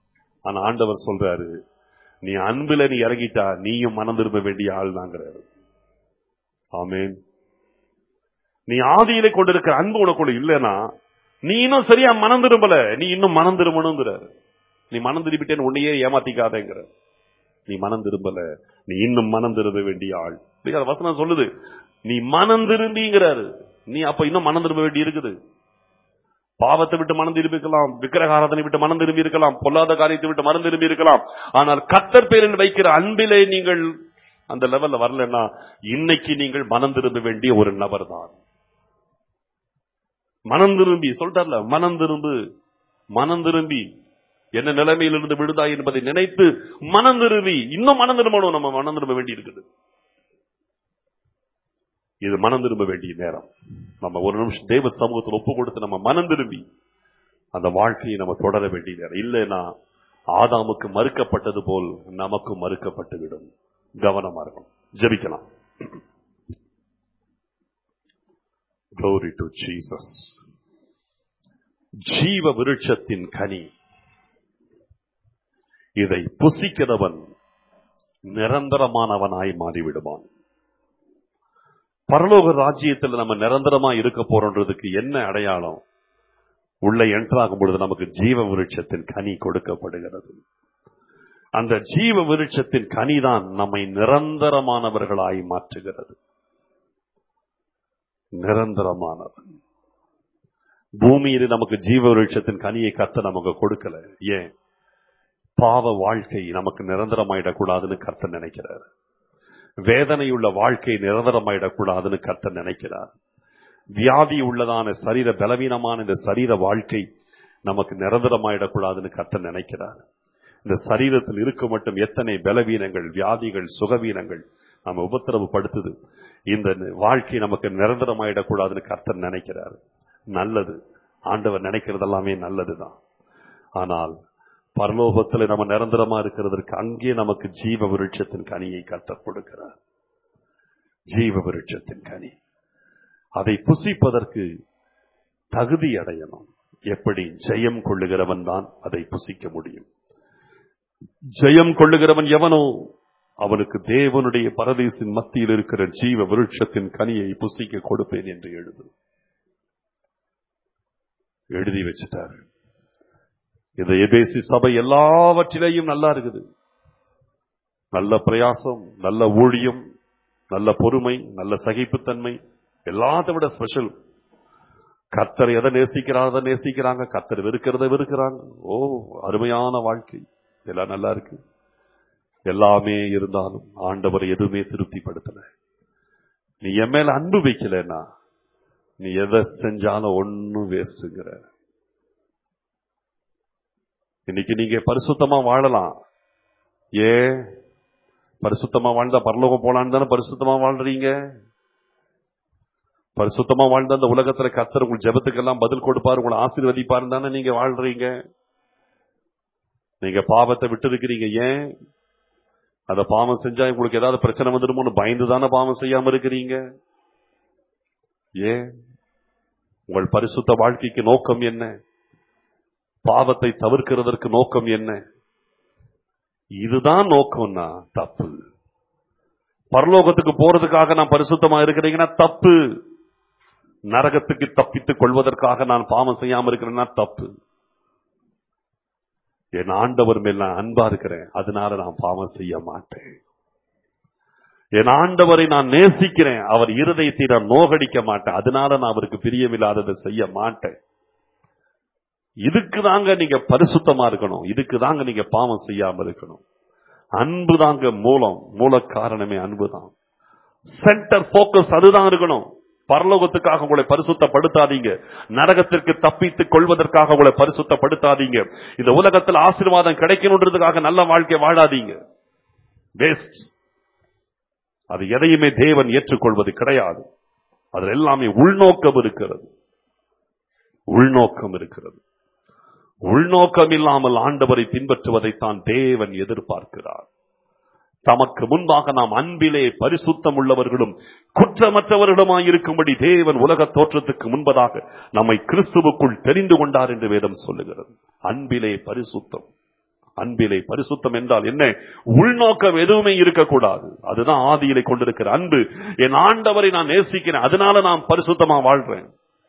ஆனா ஆண்டவர் சொல்றாரு நீ அன்புல நீ இறங்கிட்டா நீயும் மனம் திரும்ப வேண்டிய ஆள் தாங்கிறாரு ஆமேன் நீ ஆதியிலே கொண்டிருக்கிற அன்பு உனக்குள்ள இல்லைன்னா நீ இன்னும் சரியா மனம் திரும்பல நீ இன்னும் மனம் திரும்பணுங்கிறாரு நீ மனம் திரும்பிட்டேன்னு உன்னையே ஏமாத்திக்காதேங்கிற நீ மனம் திரும்பல நீ இன்னும் மனம் திரும்ப வேண்டிய ஆள் இல்லையா? அது வசனம் சொல்லுது நீ மனம் திரும்பிங்கிறாரு நீ அப்ப இன்னும் மனம் திரும்ப வேண்டி இருக்குது பாவத்தை விட்டு மனம் திரும்பி இருக்கலாம் விக்கிரகாரதனை விட்டு மனம் திரும்பி இருக்கலாம் பொல்லாத காரியத்தை விட்டு மனம் திரும்பி இருக்கலாம் ஆனால் கத்தர் பேரில் வைக்கிற அன்பிலே நீங்கள் அந்த லெவல்ல வரலன்னா இன்னைக்கு நீங்கள் மனம் திரும்ப வேண்டிய ஒரு நபர் தான் மனம் திரும்பி சொல்றார்ல மனம் திரும்பு மனம் திரும்பி என்ன நிலைமையிலிருந்து விடுதாய் என்பதை நினைத்து மனம் திரும்பி இன்னும் மனம் திரும்பணும் நம்ம மனம் திரும்ப வேண்டி இருக்குது இது மனம் திரும்ப வேண்டிய நேரம் நம்ம ஒரு நிமிஷம் தேவ சமூகத்தில் ஒப்பு கொடுத்து நம்ம மனம் திரும்பி அந்த வாழ்க்கையை நம்ம தொடர வேண்டிய நேரம் இல்லைன்னா ஆதாமுக்கு மறுக்கப்பட்டது போல் நமக்கும் மறுக்கப்பட்டு விடும் கவனமா இருக்கும் ஜெபிக்கலாம் Glory to Jesus. ஜீவ விருட்சத்தின் கனி இதை புசிக்கிறவன் நிரந்தரமானவனாய் மாறிவிடுவான் பரலோக ராஜ்யத்தில் நம்ம நிரந்தரமா இருக்க போறோன்றதுக்கு என்ன அடையாளம் உள்ள என்ட்ராகும் பொழுது நமக்கு ஜீவ விருட்சத்தின் கனி கொடுக்கப்படுகிறது அந்த ஜீவ விருட்சத்தின் கனிதான் நம்மை நிரந்தரமானவர்களாய் மாற்றுகிறது நிரந்தரமானவன் பூமியில் நமக்கு ஜீவ விருட்சத்தின் கனியை கத்த நமக்கு கொடுக்கல ஏன் பாவ வாழ்க்கை நமக்கு நிரந்தரமாயிடக்கூடாதுன்னு கர்த்தர் நினைக்கிறார் வேதனையுள்ள வாழ்க்கை நிரந்தரமாயிடக்கூடாதுன்னு கர்த்தர் நினைக்கிறார் வியாதி உள்ளதான சரீர பலவீனமான இந்த சரீர வாழ்க்கை நமக்கு நிரந்தரமாயிடக்கூடாதுன்னு கர்த்தர் நினைக்கிறார் இந்த சரீரத்தில் இருக்க மட்டும் எத்தனை பலவீனங்கள் வியாதிகள் சுகவீனங்கள் நம்ம உபத்திரவு படுத்துது இந்த வாழ்க்கை நமக்கு நிரந்தரமாயிடக்கூடாதுன்னு கர்த்தர் நினைக்கிறார் நல்லது ஆண்டவர் நினைக்கிறது எல்லாமே நல்லதுதான் ஆனால் பரலோகத்தில் நம்ம நிரந்தரமா இருக்கிறதற்கு அங்கே நமக்கு ஜீவ விருட்சத்தின் கனியை கர்த்தர் கொடுக்கிறார் ஜீவ விருட்சத்தின் கனி அதை புசிப்பதற்கு தகுதி அடையணும் எப்படி ஜெயம் கொள்ளுகிறவன் தான் அதை புசிக்க முடியும் ஜெயம் கொள்ளுகிறவன் எவனோ அவனுக்கு தேவனுடைய பரதேசின் மத்தியில் இருக்கிற ஜீவ விருட்சத்தின் கனியை புசிக்க கொடுப்பேன் என்று எழுது எழுதி வச்சுட்டார் இந்த எபேசி சபை எல்லாவற்றிலேயும் நல்லா இருக்குது நல்ல பிரயாசம் நல்ல ஊழியம் நல்ல பொறுமை நல்ல சகிப்புத்தன்மை எல்லாத்த விட ஸ்பெஷல் கர்த்தர் எதை நேசிக்கிறார் அதை நேசிக்கிறாங்க கர்த்தர் வெறுக்கிறத வெறுக்கிறாங்க ஓ அருமையான வாழ்க்கை எல்லாம் நல்லா இருக்கு எல்லாமே இருந்தாலும் ஆண்டவர் எதுவுமே திருப்திப்படுத்தல நீ என் மேல அன்பு வைக்கலன்னா நீ எதை செஞ்சாலும் ஒன்னும் வேஸ்ட்ங்கிற இன்னைக்கு நீங்க பரிசுத்தமா வாழலாம் ஏ பரிசுத்தமா வாழ்ந்தா பரலோகம் போலான்னு தானே பரிசுத்தமா வாழ்றீங்க பரிசுத்தமா வாழ்ந்த அந்த உலகத்துல கத்தர் உங்கள் ஜெபத்துக்கெல்லாம் பதில் கொடுப்பார் உங்களை ஆசீர்வதிப்பார் தானே நீங்க வாழ்றீங்க நீங்க பாவத்தை விட்டு இருக்கிறீங்க ஏன் அந்த பாவம் செஞ்சா உங்களுக்கு ஏதாவது பிரச்சனை வந்துடுமோன்னு பயந்து தானே பாவம் செய்யாம இருக்கிறீங்க ஏன் உங்கள் பரிசுத்த வாழ்க்கைக்கு நோக்கம் என்ன பாவத்தை தவிர்க்கிறதற்கு நோக்கம் என்ன இதுதான் நோக்கம்னா தப்பு பரலோகத்துக்கு போறதுக்காக நான் பரிசுத்தமா இருக்கிறீங்கன்னா தப்பு நரகத்துக்கு தப்பித்துக் கொள்வதற்காக நான் பாவம் செய்யாம இருக்கிறேன்னா தப்பு என் ஆண்டவர் மேல் நான் அன்பா இருக்கிறேன் அதனால நான் பாவம் செய்ய மாட்டேன் என் ஆண்டவரை நான் நேசிக்கிறேன் அவர் இருதயத்தை நான் நோகடிக்க மாட்டேன் அதனால நான் அவருக்கு பிரியமில்லாததை செய்ய மாட்டேன் இதுக்கு தாங்க நீங்க பரிசுத்தமா இருக்கணும் இதுக்கு தாங்க நீங்க பாவம் செய்யாம இருக்கணும் அன்பு தாங்க மூலம் மூல காரணமே அன்பு தான் சென்டர் போக்கஸ் அதுதான் இருக்கணும் பரலோகத்துக்காக உங்களை பரிசுத்தப்படுத்தாதீங்க நரகத்திற்கு தப்பித்துக் கொள்வதற்காக உங்களை பரிசுத்தப்படுத்தாதீங்க இந்த உலகத்தில் ஆசீர்வாதம் கிடைக்கணுன்றதுக்காக நல்ல வாழ்க்கை வாழாதீங்க வேஸ்ட் அது எதையுமே தேவன் ஏற்றுக்கொள்வது கிடையாது அதில் எல்லாமே உள்நோக்கம் இருக்கிறது உள்நோக்கம் இருக்கிறது உள்நோக்கம் இல்லாமல் ஆண்டவரை பின்பற்றுவதைத்தான் தேவன் எதிர்பார்க்கிறார் தமக்கு முன்பாக நாம் அன்பிலே பரிசுத்தம் உள்ளவர்களும் குற்றமற்றவர்களுமாய் இருக்கும்படி தேவன் உலக தோற்றத்துக்கு முன்பதாக நம்மை கிறிஸ்துவுக்குள் தெரிந்து கொண்டார் என்று வேதம் சொல்லுகிறது அன்பிலே பரிசுத்தம் அன்பிலே பரிசுத்தம் என்றால் என்ன உள்நோக்கம் எதுவுமே இருக்கக்கூடாது அதுதான் ஆதியிலே கொண்டிருக்கிற அன்பு என் ஆண்டவரை நான் நேசிக்கிறேன் அதனால நான் பரிசுத்தமா வாழ்றேன்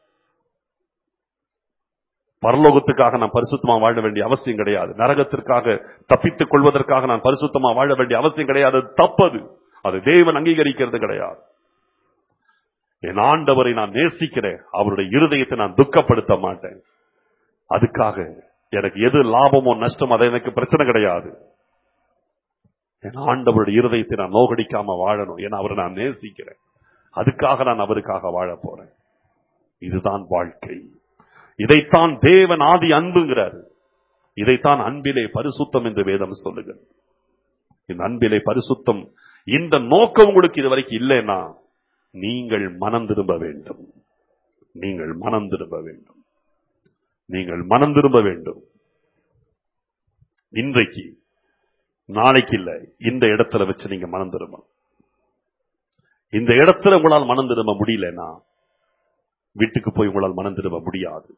பரலோகத்துக்காக நான் பரிசுத்தமா வாழ வேண்டிய அவசியம் கிடையாது நரகத்திற்காக தப்பித்துக் கொள்வதற்காக நான் பரிசுத்தமா வாழ வேண்டிய அவசியம் கிடையாது அது தப்பது அது தேவன் அங்கீகரிக்கிறது கிடையாது என் ஆண்டவரை நான் நேசிக்கிறேன் அவருடைய இருதயத்தை நான் துக்கப்படுத்த மாட்டேன் அதுக்காக எனக்கு எது லாபமோ நஷ்டம் அது எனக்கு பிரச்சனை கிடையாது என் ஆண்டவருடைய இருதயத்தை நான் நோகடிக்காம வாழணும் ஏன்னா அவரை நான் நேசிக்கிறேன் அதுக்காக நான் அவருக்காக வாழ போறேன் இதுதான் வாழ்க்கை இதைத்தான் தேவன் ஆதி அன்புங்கிறார் இதைத்தான் அன்பிலே பரிசுத்தம் என்று வேதம் சொல்லுகிறது இந்த அன்பிலே பரிசுத்தம் இந்த நோக்கம் உங்களுக்கு இதுவரைக்கும் இல்லைன்னா நீங்கள் மனம் திரும்ப வேண்டும் நீங்கள் மனம் திரும்ப வேண்டும் நீங்கள் மனம் திரும்ப வேண்டும் இன்றைக்கு நாளைக்கு இல்ல இந்த இடத்துல வச்சு நீங்க மனம் திரும்பணும் இந்த இடத்துல உங்களால் மனம் திரும்ப முடியலன்னா வீட்டுக்கு போய் உங்களால் மனம் திரும்ப முடியாது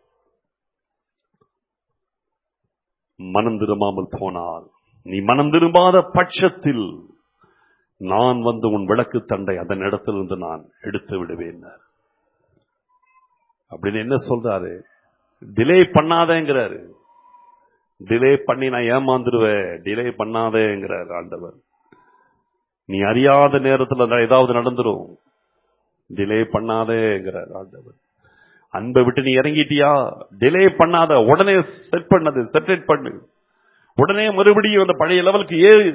மனம் திரும்பாமல் போனால் நீ மனம் திரும்பாத பட்சத்தில் நான் வந்து உன் விளக்கு தண்டை அதன் இடத்திலிருந்து நான் எடுத்து விடுவேன் அப்படின்னு என்ன சொல்றாரு டிலே பண்ணாதேங்கிறாரு டிலே பண்ணி நான் ஏமாந்துருவேன் டிலே பண்ணாதேங்கிறார் ஆண்டவர் நீ அறியாத நேரத்தில் ஏதாவது நடந்துரும் டிலே பண்ணாதேங்கிறார் ஆண்டவர் அன்பை விட்டு நீ இறங்கிட்டியா டிலே பண்ணாத உடனே செட் பண்ணது செட்டேட் பண்ணு உடனே மறுபடியும் அந்த பழைய லெவலுக்கு ஏறு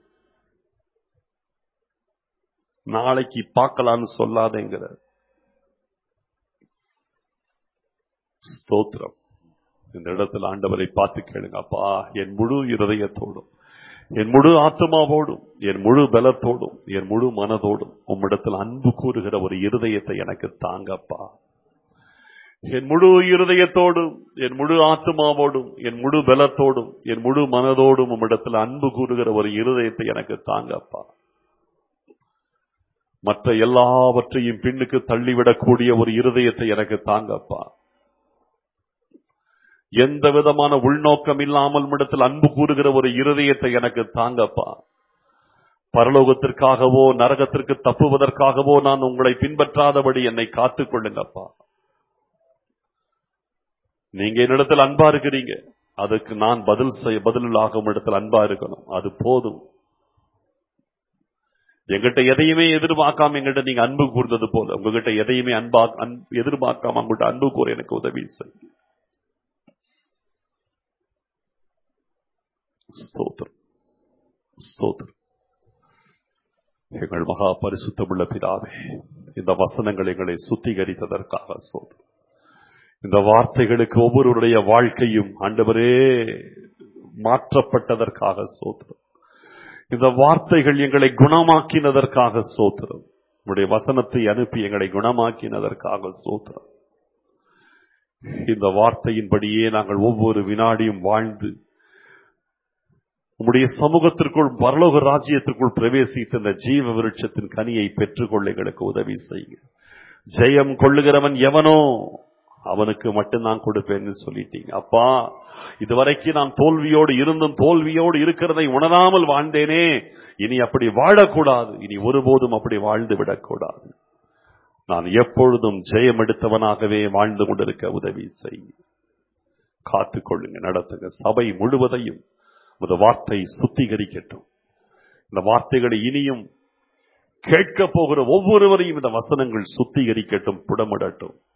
நாளைக்கு பார்க்கலான்னு சொல்லாதேங்கிற ஸ்தோத்திரம் இந்த இடத்துல ஆண்டவரை பார்த்து கேளுங்க அப்பா என் முழு இருதயத்தோடும் என் முழு ஆத்மாவோடும் என் முழு பலத்தோடும் என் முழு மனதோடும் உம்மிடத்தில் அன்பு கூறுகிற ஒரு இருதயத்தை எனக்கு தாங்கப்பா என் முழு இருதயத்தோடும் என் முழு ஆத்மாவோடும் என் முழு பலத்தோடும் என் முழு மனதோடும் உம்மிடத்தில் அன்பு கூறுகிற ஒரு இருதயத்தை எனக்கு தாங்கப்பா மற்ற எல்லாவற்றையும் பின்னுக்கு தள்ளிவிடக்கூடிய ஒரு இருதயத்தை எனக்கு தாங்கப்பா எந்த விதமான உள்நோக்கம் இல்லாமல் இடத்தில் அன்பு கூறுகிற ஒரு இருதயத்தை எனக்கு தாங்கப்பா பரலோகத்திற்காகவோ நரகத்திற்கு தப்புவதற்காகவோ நான் உங்களை பின்பற்றாதபடி என்னை காத்துக் கொள்ளுங்கப்பா நீங்க என்னிடத்தில் அன்பா இருக்கிறீங்க அதுக்கு நான் பதில் செய்ய பதிலாகும் இடத்தில் அன்பா இருக்கணும் அது போதும் எங்கிட்ட எதையுமே எதிர்பார்க்காம எங்கிட்ட நீங்க அன்பு கூர்ந்தது போல உங்ககிட்ட எதையுமே அன்பா எதிர்பார்க்காம உங்கள்கிட்ட அன்பு கூற எனக்கு உதவி செய்யும் ஸ்தோத்திரம் ஸ்தோத்திரம் எங்கள் மகா பரிசுத்தமுள்ள பிதாவே இந்த வசனங்கள் எங்களை சுத்திகரித்ததற்காக சோதரம் இந்த வார்த்தைகளுக்கு ஒவ்வொருவருடைய வாழ்க்கையும் ஆண்டவரே மாற்றப்பட்டதற்காக சோதரம் இந்த வார்த்தைகள் எங்களை குணமாக்கினதற்காக சோத்திரம் உடைய வசனத்தை அனுப்பி எங்களை குணமாக்கினதற்காக சோத்திரம் இந்த வார்த்தையின்படியே நாங்கள் ஒவ்வொரு வினாடியும் வாழ்ந்து உம்முடைய சமூகத்திற்குள் பரலோக ராஜ்யத்திற்குள் பிரவேசித்த இந்த ஜீவ விருட்சத்தின் கனியை பெற்றுக்கொள்ள எங்களுக்கு உதவி செய்ய ஜெயம் கொள்ளுகிறவன் எவனோ அவனுக்கு மட்டும் நான் கொடுப்பேன்னு சொல்லிட்டீங்க அப்பா இதுவரைக்கும் நான் தோல்வியோடு இருந்தும் தோல்வியோடு இருக்கிறதை உணராமல் வாழ்ந்தேனே இனி அப்படி வாழக்கூடாது இனி ஒருபோதும் அப்படி வாழ்ந்து விடக்கூடாது நான் எப்பொழுதும் ஜெயம் எடுத்தவனாகவே வாழ்ந்து கொண்டிருக்க உதவி செய்ய காத்துக்கொள்ளுங்க நடத்துங்க சபை முழுவதையும் ஒரு வார்த்தை சுத்திகரிக்கட்டும் இந்த வார்த்தைகளை இனியும் கேட்க போகிற ஒவ்வொருவரையும் இந்த வசனங்கள் சுத்திகரிக்கட்டும் புடமிடட்டும்